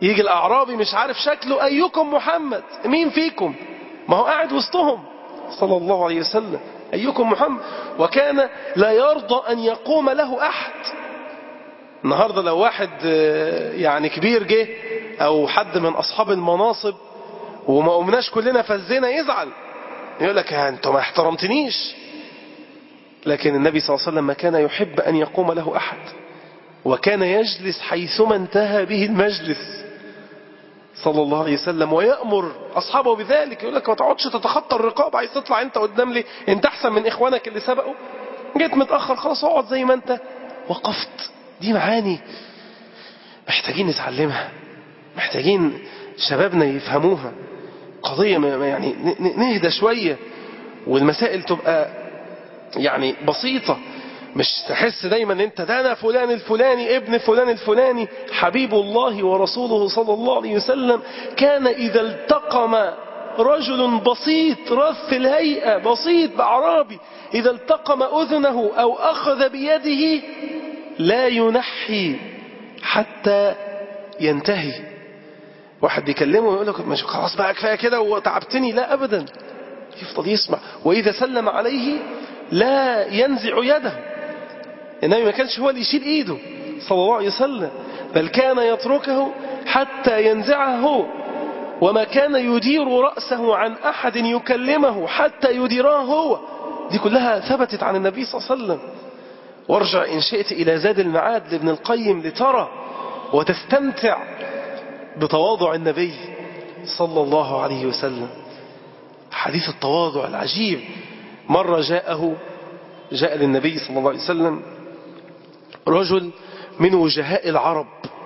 يجي الأعرابي مش عارف شكله أيكم محمد مين فيكم ما هو قاعد وسطهم صلى الله عليه وسلم أيكم محمد وكان لا يرضى أن يقوم له أحد النهاردة لو واحد يعني كبير جه أو حد من أصحاب المناصب وما قمناش كلنا فزنا يزعل يقول لك أنتم ما احترمتنيش لكن النبي صلى الله عليه وسلم ما كان يحب أن يقوم له أحد وكان يجلس حيثما انتهى به المجلس صلى الله عليه وسلم ويأمر أصحابه بذلك يقول لك ما تقعدش تتخطى الرقاب عايز تطلع أنت قدام لي أنت أحسن من إخوانك اللي سبقوا جيت متأخر خلاص اقعد زي ما أنت وقفت دي معاني محتاجين نتعلمها محتاجين شبابنا يفهموها قضية يعني نهدى شوية والمسائل تبقى يعني بسيطة مش تحس دايما ان انت ده انا فلان الفلاني ابن فلان الفلاني حبيب الله ورسوله صلى الله عليه وسلم كان اذا التقم رجل بسيط رث الهيئة بسيط بعرابي اذا التقم اذنه او اخذ بيده لا ينحي حتى ينتهي واحد يكلمه ويقول لك مش خلاص بقى كفايه كده وتعبتني لا ابدا يفضل يسمع واذا سلم عليه لا ينزع يده النبي ما كانش هو اللي يشيل ايده صلى الله عليه وسلم بل كان يتركه حتى ينزعه هو وما كان يدير رأسه عن أحد يكلمه حتى يديراه هو دي كلها ثبتت عن النبي صلى الله عليه وسلم وارجع إن شئت إلى زاد المعاد لابن القيم لترى وتستمتع بتواضع النبي صلى الله عليه وسلم حديث التواضع العجيب مرة جاءه جاء للنبي صلى الله عليه وسلم رجل من وجهاء العرب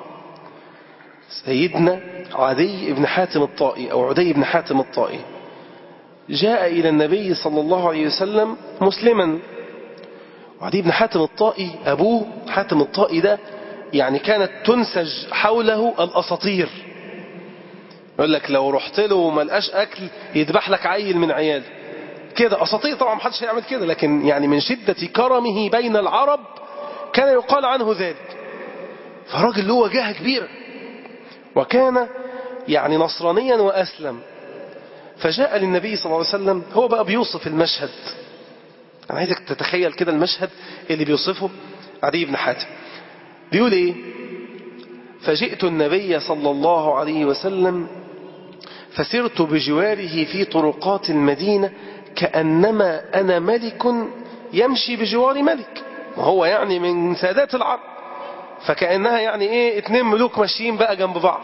سيدنا عدي بن حاتم الطائي أو عدي بن حاتم الطائي جاء إلى النبي صلى الله عليه وسلم مسلما وعدي بن حاتم الطائي أبوه حاتم الطائي ده يعني كانت تنسج حوله الأساطير يقول لك لو رحت له وما لقاش أكل يذبح لك عيل من عياله كده أساطير طبعا محدش هيعمل كده لكن يعني من شدة كرمه بين العرب كان يقال عنه ذلك فراجل له وجاهة كبيرة وكان يعني نصرانيا وأسلم فجاء للنبي صلى الله عليه وسلم هو بقى بيوصف المشهد أنا عايزك تتخيل كده المشهد اللي بيوصفه عدي بن حاتم بيقول إيه فجئت النبي صلى الله عليه وسلم فسرت بجواره في طرقات المدينة كأنما أنا ملك يمشي بجوار ملك وهو يعني من سادات العرب فكأنها يعني ايه اتنين ملوك ماشيين بقى جنب بعض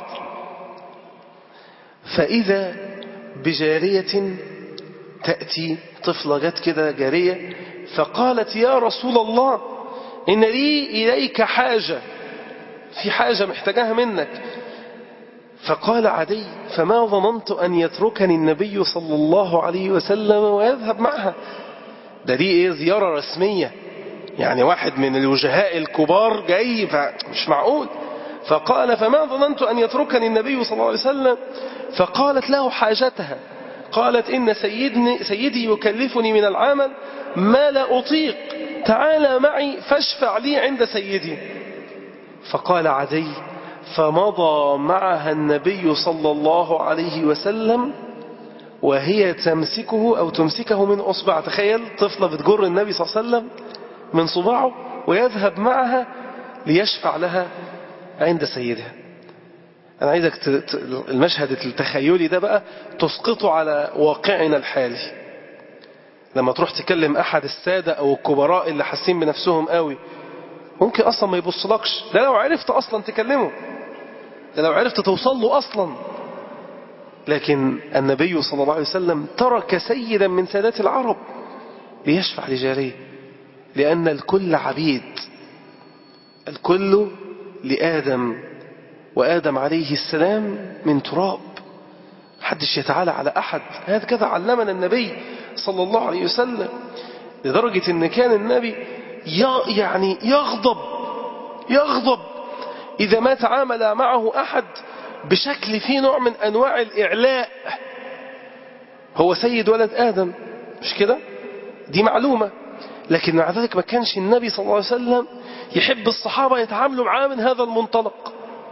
فإذا بجارية تأتي طفلة جت كده جارية فقالت يا رسول الله إن لي إليك حاجة في حاجة محتاجاها منك فقال عدي فما ظننت أن يتركني النبي صلى الله عليه وسلم ويذهب معها ده دي ايه زيارة رسمية يعني واحد من الوجهاء الكبار جاي فمش معقول فقال فما ظننت أن يتركني النبي صلى الله عليه وسلم فقالت له حاجتها قالت إن سيدني سيدي يكلفني من العمل ما لا أطيق تعالى معي فاشفع لي عند سيدي فقال عدي فمضى معها النبي صلى الله عليه وسلم وهي تمسكه أو تمسكه من أصبع تخيل طفلة بتجر النبي صلى الله عليه وسلم من صباعه ويذهب معها ليشفع لها عند سيدها أنا عايزك المشهد التخيلي ده بقى تسقطه على واقعنا الحالي لما تروح تكلم أحد السادة أو الكبراء اللي حاسين بنفسهم قوي ممكن أصلا ما يبصلكش ده لو عرفت أصلا تكلمه ده لو عرفت توصل له أصلا لكن النبي صلى الله عليه وسلم ترك سيدا من سادات العرب ليشفع لجاريه لأن الكل عبيد الكل لآدم وآدم عليه السلام من تراب محدش يتعالى على أحد هكذا علمنا النبي صلى الله عليه وسلم لدرجة أن كان النبي يعني يغضب يغضب إذا ما تعامل معه أحد بشكل فيه نوع من أنواع الإعلاء هو سيد ولد آدم مش كده دي معلومة لكن مع ذلك ما كانش النبي صلى الله عليه وسلم يحب الصحابة يتعاملوا معاه من هذا المنطلق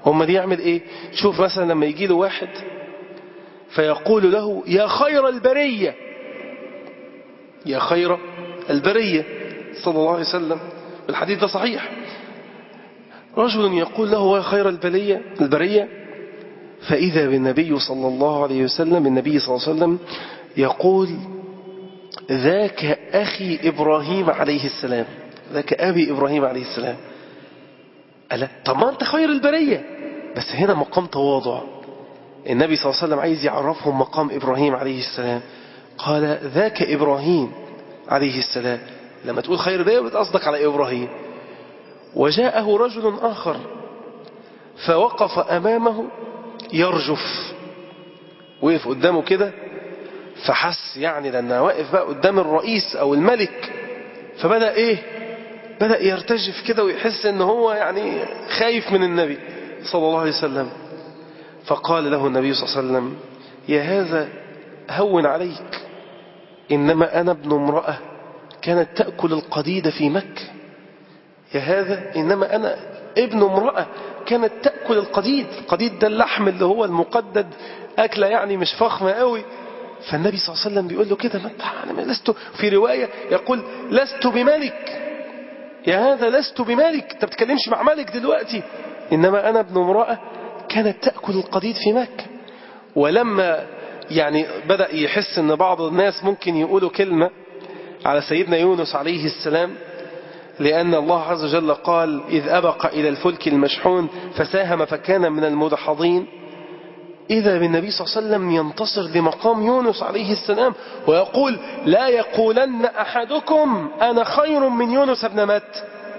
هم دي يعمل ايه شوف مثلا لما يجي له واحد فيقول له يا خير البرية يا خير البرية صلى الله عليه وسلم الحديث ده صحيح رجل يقول له يا خير البرية البرية فإذا بالنبي صلى الله عليه وسلم النبي صلى الله عليه وسلم يقول ذاك أخي إبراهيم عليه السلام ذاك أبي إبراهيم عليه السلام ألا طب ما أنت خير البرية بس هنا مقام تواضع النبي صلى الله عليه وسلم عايز يعرفهم مقام إبراهيم عليه السلام قال ذاك إبراهيم عليه السلام لما تقول خير البرية بتقصدك على إبراهيم وجاءه رجل آخر فوقف أمامه يرجف وقف قدامه كده فحس يعني لأنه واقف بقى قدام الرئيس أو الملك فبدأ إيه بدأ يرتجف كده ويحس ان هو يعني خايف من النبي صلى الله عليه وسلم فقال له النبي صلى الله عليه وسلم يا هذا هون عليك إنما أنا ابن امرأة كانت تأكل القديد في مكة يا هذا إنما أنا ابن امرأة كانت تأكل القديد القديد ده اللحم اللي هو المقدد أكلة يعني مش فخمة قوي فالنبي صلى الله عليه وسلم بيقول له كده أنا لست في رواية يقول لست بملك يا هذا لست بملك انت بتكلمش مع ملك دلوقتي إنما أنا ابن امرأة كانت تأكل القديد في مكة ولما يعني بدأ يحس أن بعض الناس ممكن يقولوا كلمة على سيدنا يونس عليه السلام لأن الله عز وجل قال إذ أبق إلى الفلك المشحون فساهم فكان من المدحضين إذا بالنبي صلى الله عليه وسلم ينتصر لمقام يونس عليه السلام ويقول لا يقولن أحدكم أنا خير من يونس ابن مات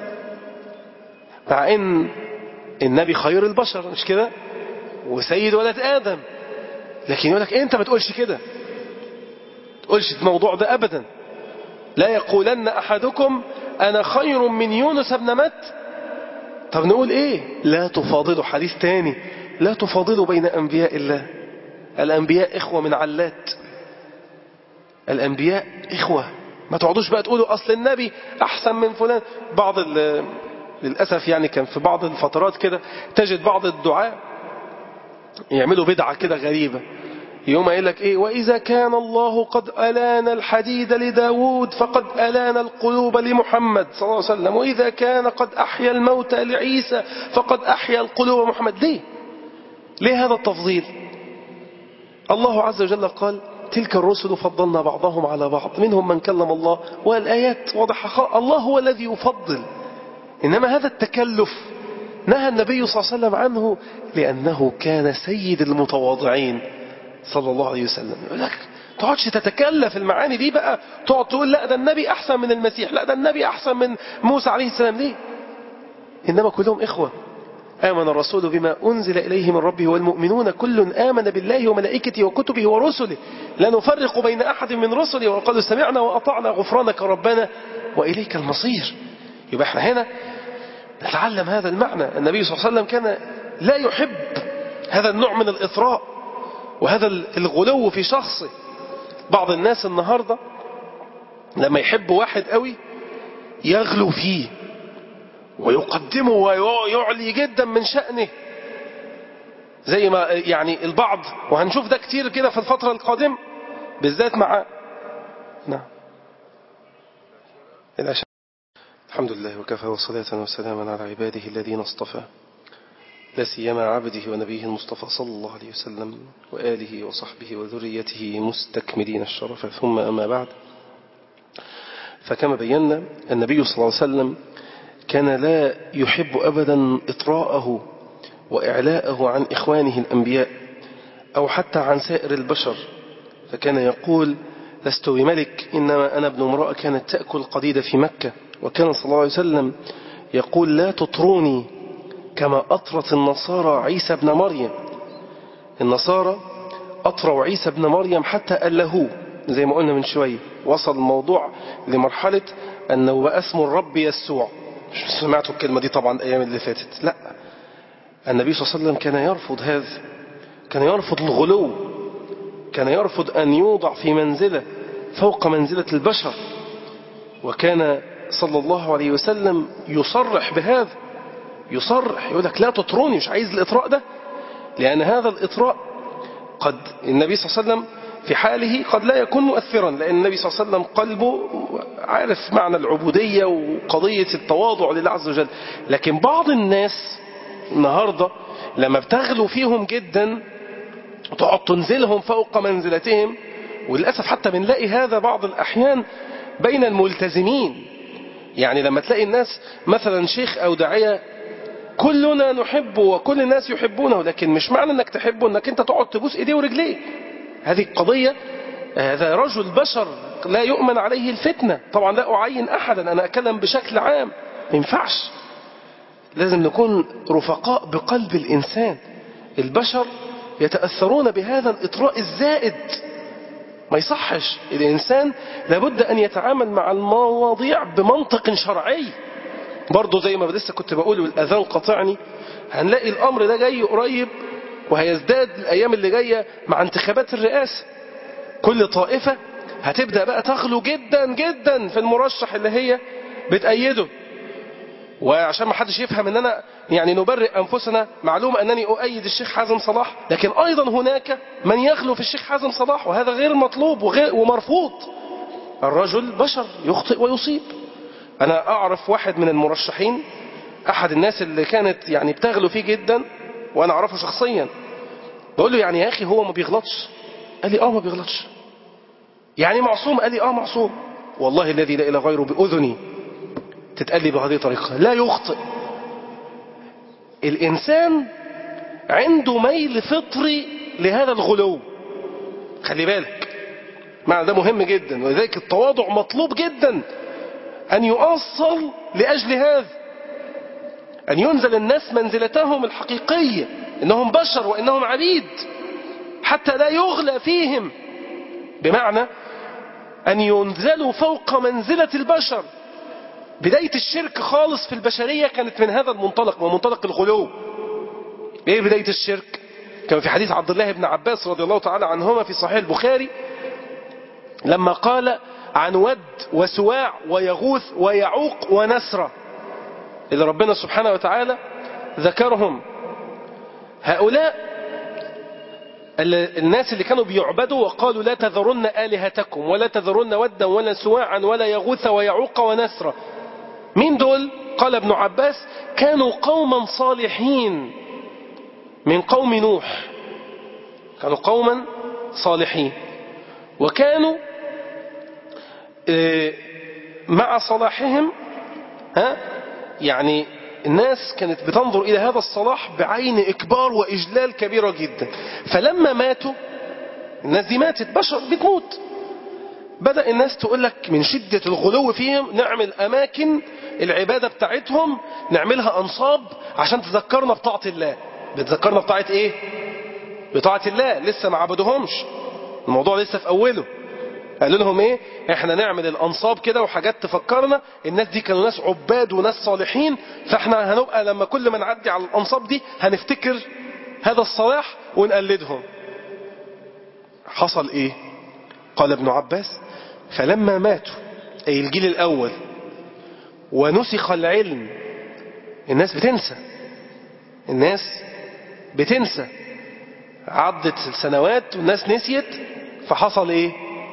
مع أن النبي خير البشر مش كده وسيد ولد آدم لكن يقول لك أنت ما تقولش كده تقولش الموضوع ده أبدا لا يقولن أحدكم أنا خير من يونس ابن مات طب نقول إيه لا تفاضلوا حديث تاني لا تفاضلوا بين أنبياء الله الأنبياء إخوة من علات الأنبياء إخوة ما تقعدوش بقى تقولوا أصل النبي أحسن من فلان بعض للأسف يعني كان في بعض الفترات كده تجد بعض الدعاء يعملوا بدعة كده غريبة يوم قال لك إيه وإذا كان الله قد ألان الحديد لداود فقد ألان القلوب لمحمد صلى الله عليه وسلم وإذا كان قد أحيا الموتى لعيسى فقد أحيا القلوب محمد ليه ليه هذا التفضيل الله عز وجل قال تلك الرسل فضلنا بعضهم على بعض منهم من كلم الله والآيات واضحة الله هو الذي يفضل إنما هذا التكلف نهى النبي صلى الله عليه وسلم عنه لأنه كان سيد المتواضعين صلى الله عليه وسلم يقول لك تقعدش تتكلف المعاني دي بقى تقعد تقول لا ده النبي أحسن من المسيح لا ده النبي أحسن من موسى عليه السلام ليه إنما كلهم إخوة آمن الرسول بما أنزل إليه من ربه والمؤمنون كل آمن بالله وملائكته وكتبه ورسله لا نفرق بين أحد من رسله وقالوا سمعنا وأطعنا غفرانك ربنا وإليك المصير يبقى احنا هنا نتعلم هذا المعنى النبي صلى الله عليه وسلم كان لا يحب هذا النوع من الإثراء وهذا الغلو في شخصه بعض الناس النهاردة لما يحب واحد قوي يغلو فيه ويقدمه ويعلي جدا من شأنه زي ما يعني البعض وهنشوف ده كتير كده في الفترة القادمة بالذات مع نعم العشاء الحمد لله وكفى وصلاة وسلاما على عباده الذين اصطفى لا سيما عبده ونبيه المصطفى صلى الله عليه وسلم وآله وصحبه وذريته مستكملين الشرف ثم أما بعد فكما بينا النبي صلى الله عليه وسلم كان لا يحب أبدا إطراءه وإعلاءه عن إخوانه الأنبياء أو حتى عن سائر البشر فكان يقول لست بملك إنما أنا ابن امرأة كانت تأكل قديدة في مكة وكان صلى الله عليه وسلم يقول لا تطروني كما أطرت النصارى عيسى بن مريم النصارى أطروا عيسى بن مريم حتى ألهوه زي ما قلنا من شوية وصل الموضوع لمرحلة أنه بقى اسم الرب يسوع مش سمعتوا الكلمة دي طبعا الأيام اللي فاتت لا النبي صلى الله عليه وسلم كان يرفض هذا كان يرفض الغلو كان يرفض أن يوضع في منزلة فوق منزلة البشر وكان صلى الله عليه وسلم يصرح بهذا يصرح يقول لك لا تطروني مش عايز الإطراء ده لأن هذا الإطراء قد النبي صلى الله عليه وسلم في حاله قد لا يكون مؤثرا لأن النبي صلى الله عليه وسلم قلبه عارف معنى العبودية وقضية التواضع لله عز وجل لكن بعض الناس النهاردة لما بتغلو فيهم جدا تقعد تنزلهم فوق منزلتهم وللأسف حتى بنلاقي هذا بعض الأحيان بين الملتزمين يعني لما تلاقي الناس مثلا شيخ أو داعية كلنا نحبه وكل الناس يحبونه لكن مش معنى انك تحبه انك انت تقعد تبوس ايديه ورجليه هذه قضية هذا رجل بشر لا يؤمن عليه الفتنة طبعا لا أعين أحدا أنا أتكلم بشكل عام ما ينفعش لازم نكون رفقاء بقلب الإنسان البشر يتأثرون بهذا الإطراء الزائد ما يصحش الإنسان لابد أن يتعامل مع المواضيع بمنطق شرعي برضه زي ما لسه كنت بقول والأذان قطعني هنلاقي الأمر ده جاي قريب وهيزداد الأيام اللي جاية مع انتخابات الرئاسة كل طائفة هتبدأ بقى تغلو جدا جدا في المرشح اللي هي بتأيده وعشان ما حدش يفهم ان انا يعني نبرئ انفسنا معلومة انني اؤيد الشيخ حازم صلاح لكن ايضا هناك من يغلو في الشيخ حازم صلاح وهذا غير مطلوب وغير ومرفوض الرجل بشر يخطئ ويصيب انا اعرف واحد من المرشحين احد الناس اللي كانت يعني بتغلو فيه جدا وانا اعرفه شخصيا بقول له يعني يا اخي هو ما بيغلطش قال لي اه ما بيغلطش يعني معصوم قال لي اه معصوم والله الذي لا اله غيره باذني تتقال لي بهذه الطريقه لا يخطئ الانسان عنده ميل فطري لهذا الغلو خلي بالك معنى ده مهم جدا ولذلك التواضع مطلوب جدا أن يؤصل لأجل هذا أن ينزل الناس منزلتهم الحقيقية إنهم بشر وإنهم عبيد حتى لا يغلى فيهم بمعنى أن ينزلوا فوق منزلة البشر بداية الشرك خالص في البشرية كانت من هذا المنطلق ومنطلق الغلو ايه بداية الشرك كما في حديث عبد الله بن عباس رضي الله تعالى عنهما في صحيح البخاري لما قال عن ود وسواع ويغوث ويعوق ونسرة اللي ربنا سبحانه وتعالى ذكرهم هؤلاء الناس اللي كانوا بيعبدوا وقالوا لا تذرن آلهتكم ولا تذرن ودا ولا سواعا ولا يغوث ويعوق ونسرة مين دول قال ابن عباس كانوا قوما صالحين من قوم نوح كانوا قوما صالحين وكانوا مع صلاحهم ها يعني الناس كانت بتنظر إلى هذا الصلاح بعين إكبار وإجلال كبيرة جدا فلما ماتوا الناس دي ماتت بشر بتموت بدأ الناس تقول لك من شدة الغلو فيهم نعمل أماكن العبادة بتاعتهم نعملها أنصاب عشان تذكرنا بطاعة الله بتذكرنا بطاعة إيه؟ بطاعة الله لسه ما عبدوهمش الموضوع لسه في أوله قالوا لهم ايه احنا نعمل الانصاب كده وحاجات تفكرنا الناس دي كانوا ناس عباد وناس صالحين فاحنا هنبقى لما كل ما نعدي على الانصاب دي هنفتكر هذا الصلاح ونقلدهم حصل ايه قال ابن عباس فلما ماتوا اي الجيل الاول ونسخ العلم الناس بتنسى الناس بتنسى عدت السنوات والناس نسيت فحصل ايه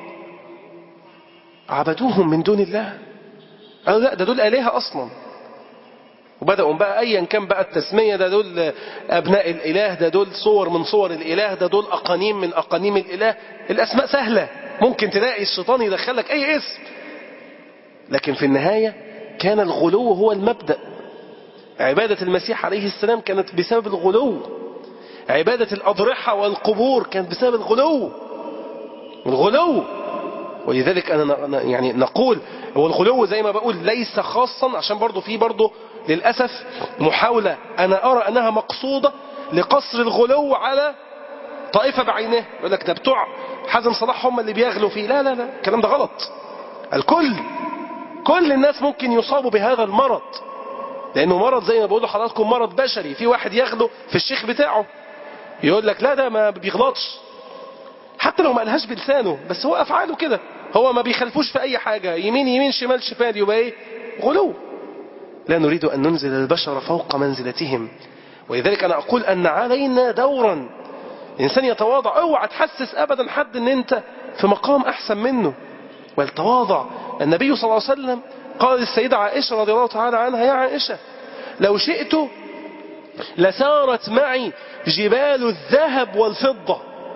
عبدوهم من دون الله قالوا لا ده دول آلهة أصلا وبدأوا بقى أيا كان بقى التسمية ده دول أبناء الإله ده دول صور من صور الإله ده دول أقانيم من أقانيم الإله الأسماء سهلة ممكن تلاقي الشيطان يدخلك أي اسم لكن في النهاية كان الغلو هو المبدأ عبادة المسيح عليه السلام كانت بسبب الغلو عبادة الأضرحة والقبور كانت بسبب الغلو الغلو ولذلك أنا يعني نقول هو الغلو زي ما بقول ليس خاصا عشان برضو في برضو للأسف محاولة أنا أرى أنها مقصودة لقصر الغلو على طائفة بعينها يقول لك ده بتوع حزم صلاح هم اللي بيغلوا فيه لا لا لا الكلام ده غلط الكل كل الناس ممكن يصابوا بهذا المرض لأنه مرض زي ما بقول لحضراتكم مرض بشري في واحد يغلو في الشيخ بتاعه يقول لك لا ده ما بيغلطش حتى لو ما قالهاش بلسانه بس هو أفعاله كده هو ما بيخلفوش في أي حاجة يمين يمين شمال شمال يبقى إيه غلو لا نريد أن ننزل البشر فوق منزلتهم ولذلك أنا أقول أن علينا دورا الإنسان يتواضع اوعى تحسس أبدا حد أن أنت في مقام أحسن منه والتواضع النبي صلى الله عليه وسلم قال للسيدة عائشة رضي الله تعالى عنها يا عائشة لو شئت لسارت معي جبال الذهب والفضة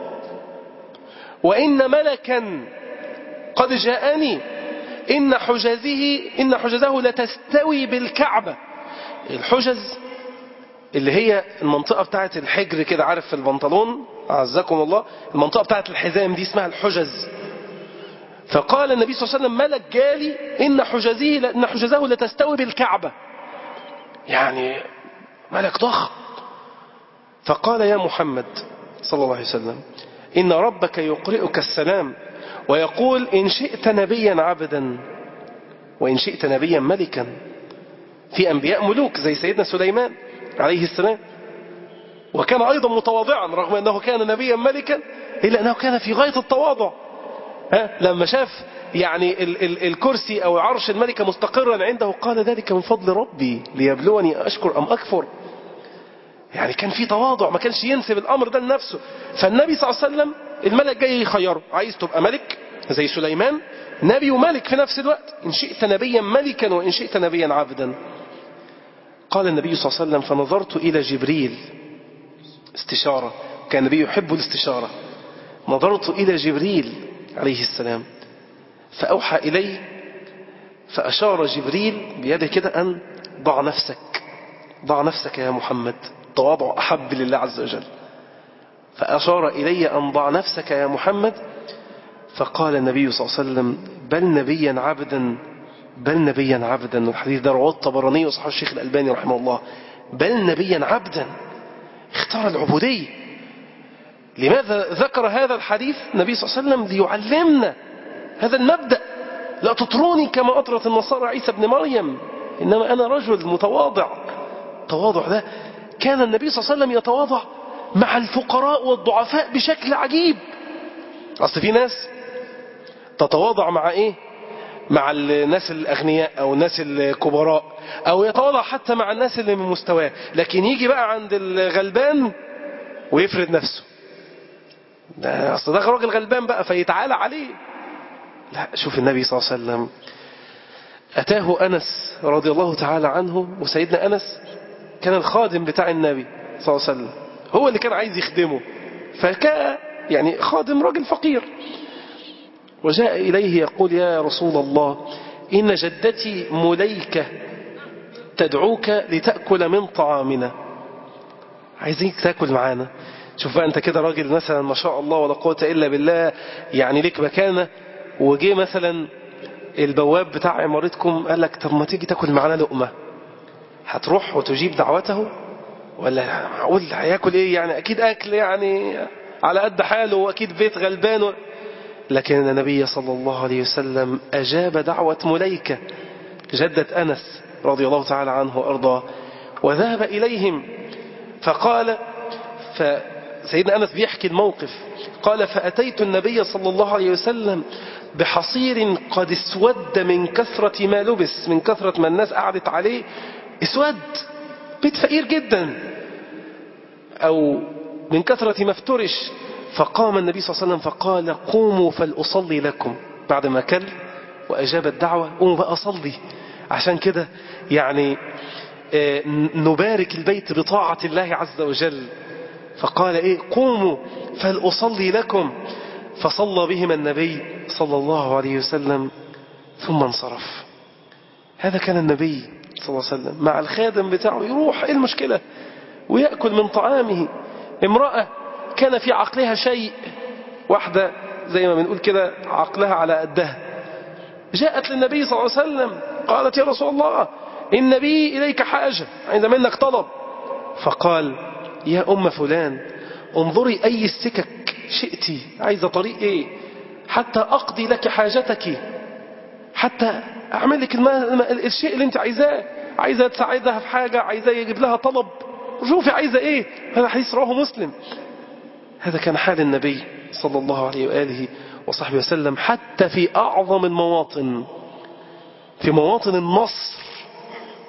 وإن ملكا قد جاءني إن حجزه إن حجزه لتستوي بالكعبة الحجز اللي هي المنطقة بتاعة الحجر كده عارف في البنطلون أعزكم الله المنطقة بتاعة الحزام دي اسمها الحجز فقال النبي صلى الله عليه وسلم ملك جالي إن حجزه إن حجزه لتستوي بالكعبة يعني ملك ضخم فقال يا محمد صلى الله عليه وسلم إن ربك يقرئك السلام ويقول إن شئت نبيا عبدا وإن شئت نبيا ملكا في أنبياء ملوك زي سيدنا سليمان عليه السلام وكان أيضا متواضعا رغم أنه كان نبيا ملكا إلا أنه كان في غاية التواضع ها لما شاف يعني ال ال الكرسي أو عرش الملكة مستقرا عنده قال ذلك من فضل ربي ليبلوني أشكر أم أكفر يعني كان في تواضع ما كانش ينسب الأمر ده لنفسه فالنبي صلى الله عليه وسلم الملك جاي يخيره عايز تبقى ملك زي سليمان نبي وملك في نفس الوقت إن شئت نبيا ملكا وإن شئت نبيا عبدا قال النبي صلى الله عليه وسلم فنظرت إلى جبريل استشارة كان النبي يحب الاستشارة نظرت إلى جبريل عليه السلام فأوحى إلي فأشار جبريل بيده كده أن ضع نفسك ضع نفسك يا محمد تواضع أحب لله عز وجل فأشار إلي أن ضع نفسك يا محمد فقال النبي صلى الله عليه وسلم بل نبيا عبدا بل نبيا عبدا والحديث ده رواه الطبراني وصححه الشيخ الألباني رحمه الله بل نبيا عبدا اختار العبودية لماذا ذكر هذا الحديث النبي صلى الله عليه وسلم ليعلمنا هذا المبدأ لا تطروني كما أطرت النصارى عيسى بن مريم إنما أنا رجل متواضع التواضع ده كان النبي صلى الله عليه وسلم يتواضع مع الفقراء والضعفاء بشكل عجيب أصل في ناس تتواضع مع إيه مع الناس الأغنياء أو الناس الكبراء أو يتواضع حتى مع الناس اللي من مستواه لكن يجي بقى عند الغلبان ويفرد نفسه ده أصل ده راجل غلبان بقى فيتعالى عليه لا شوف النبي صلى الله عليه وسلم أتاه أنس رضي الله تعالى عنه وسيدنا أنس كان الخادم بتاع النبي صلى الله عليه وسلم هو اللي كان عايز يخدمه فكان يعني خادم راجل فقير وجاء إليه يقول يا رسول الله إن جدتي مليكة تدعوك لتأكل من طعامنا عايزينك تأكل معانا شوف بقى أنت كده راجل مثلا ما شاء الله ولا قوة إلا بالله يعني لك مكانة وجي مثلا البواب بتاع عمارتكم قال لك طب ما تيجي تاكل معانا لقمة هتروح وتجيب دعوته ولا هقول هياكل ايه يعني اكيد اكل يعني على قد حاله واكيد بيت غلبان و... لكن النبي صلى الله عليه وسلم أجاب دعوة مليكة جدة أنس رضي الله تعالى عنه وأرضاه وذهب إليهم فقال فسيدنا أنس بيحكي الموقف قال فأتيت النبي صلى الله عليه وسلم بحصير قد اسود من كثرة ما لبس من كثرة ما الناس قعدت عليه اسود بيت فقير جدا أو من كثرة ما افترش فقام النبي صلى الله عليه وسلم فقال قوموا فلأصلي لكم بعد ما كل وأجاب الدعوة قوموا بقى أصلي عشان كده يعني نبارك البيت بطاعة الله عز وجل فقال إيه قوموا فلأصلي لكم فصلى بهم النبي صلى الله عليه وسلم ثم انصرف هذا كان النبي صلى الله عليه وسلم مع الخادم بتاعه يروح إيه المشكلة ويأكل من طعامه امرأة كان في عقلها شيء واحدة زي ما بنقول كده عقلها على قدها جاءت للنبي صلى الله عليه وسلم قالت يا رسول الله إن بي إليك حاجة عند منك طلب فقال يا أم فلان انظري أي السكك شئتي عايزة طريق إيه حتى أقضي لك حاجتك حتى أعمل لك الشيء اللي أنت عايزاه عايزة تساعدها في حاجة عايزة يجيب لها طلب شوفي عايزة إيه هذا حديث رواه مسلم هذا كان حال النبي صلى الله عليه وآله وصحبه وسلم حتى في أعظم المواطن في مواطن النصر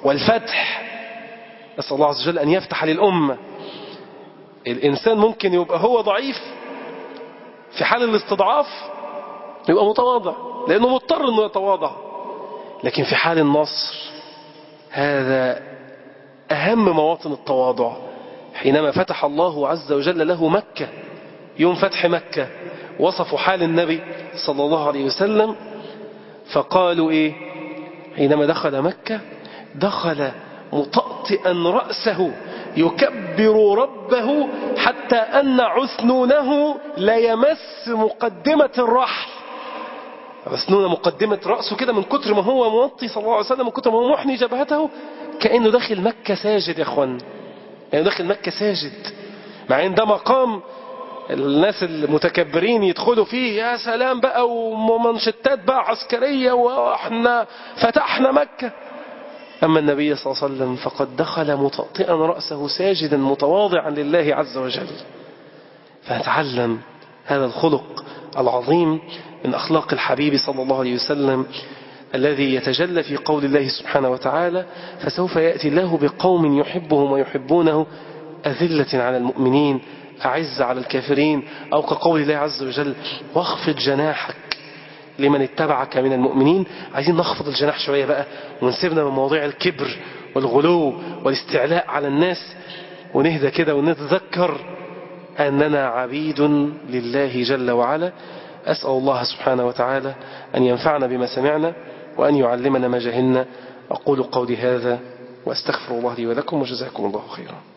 والفتح نسأل الله عز وجل أن يفتح للأمة الإنسان ممكن يبقى هو ضعيف في حال الاستضعاف يبقى متواضع لأنه مضطر أنه يتواضع لكن في حال النصر هذا أهم مواطن التواضع حينما فتح الله عز وجل له مكة يوم فتح مكة وصفوا حال النبي صلى الله عليه وسلم فقالوا إيه حينما دخل مكة دخل مطأطئا رأسه يكبر ربه حتى أن عثنونه لا يمس مقدمة الرحل عثنون مقدمة رأسه كده من كتر ما هو موطي صلى الله عليه وسلم من كتر ما هو محني جبهته كأنه داخل مكة ساجد يا أخوان يعني داخل مكة ساجد مع ان ده مقام الناس المتكبرين يدخلوا فيه يا سلام بقى ومنشتات بقى عسكرية واحنا فتحنا مكة أما النبي صلى الله عليه وسلم فقد دخل مطأطئا رأسه ساجدا متواضعا لله عز وجل فنتعلم هذا الخلق العظيم من أخلاق الحبيب صلى الله عليه وسلم الذي يتجلى في قول الله سبحانه وتعالى فسوف يأتي الله بقوم يحبهم ويحبونه أذلة على المؤمنين أعز على الكافرين أو كقول الله عز وجل واخفض جناحك لمن اتبعك من المؤمنين عايزين نخفض الجناح شوية بقى ونسيبنا من مواضيع الكبر والغلو والاستعلاء على الناس ونهدى كده ونتذكر أننا عبيد لله جل وعلا أسأل الله سبحانه وتعالى أن ينفعنا بما سمعنا وأن يعلمنا ما جهلنا أقول قولي هذا وأستغفر الله لي ولكم وجزاكم الله خيرا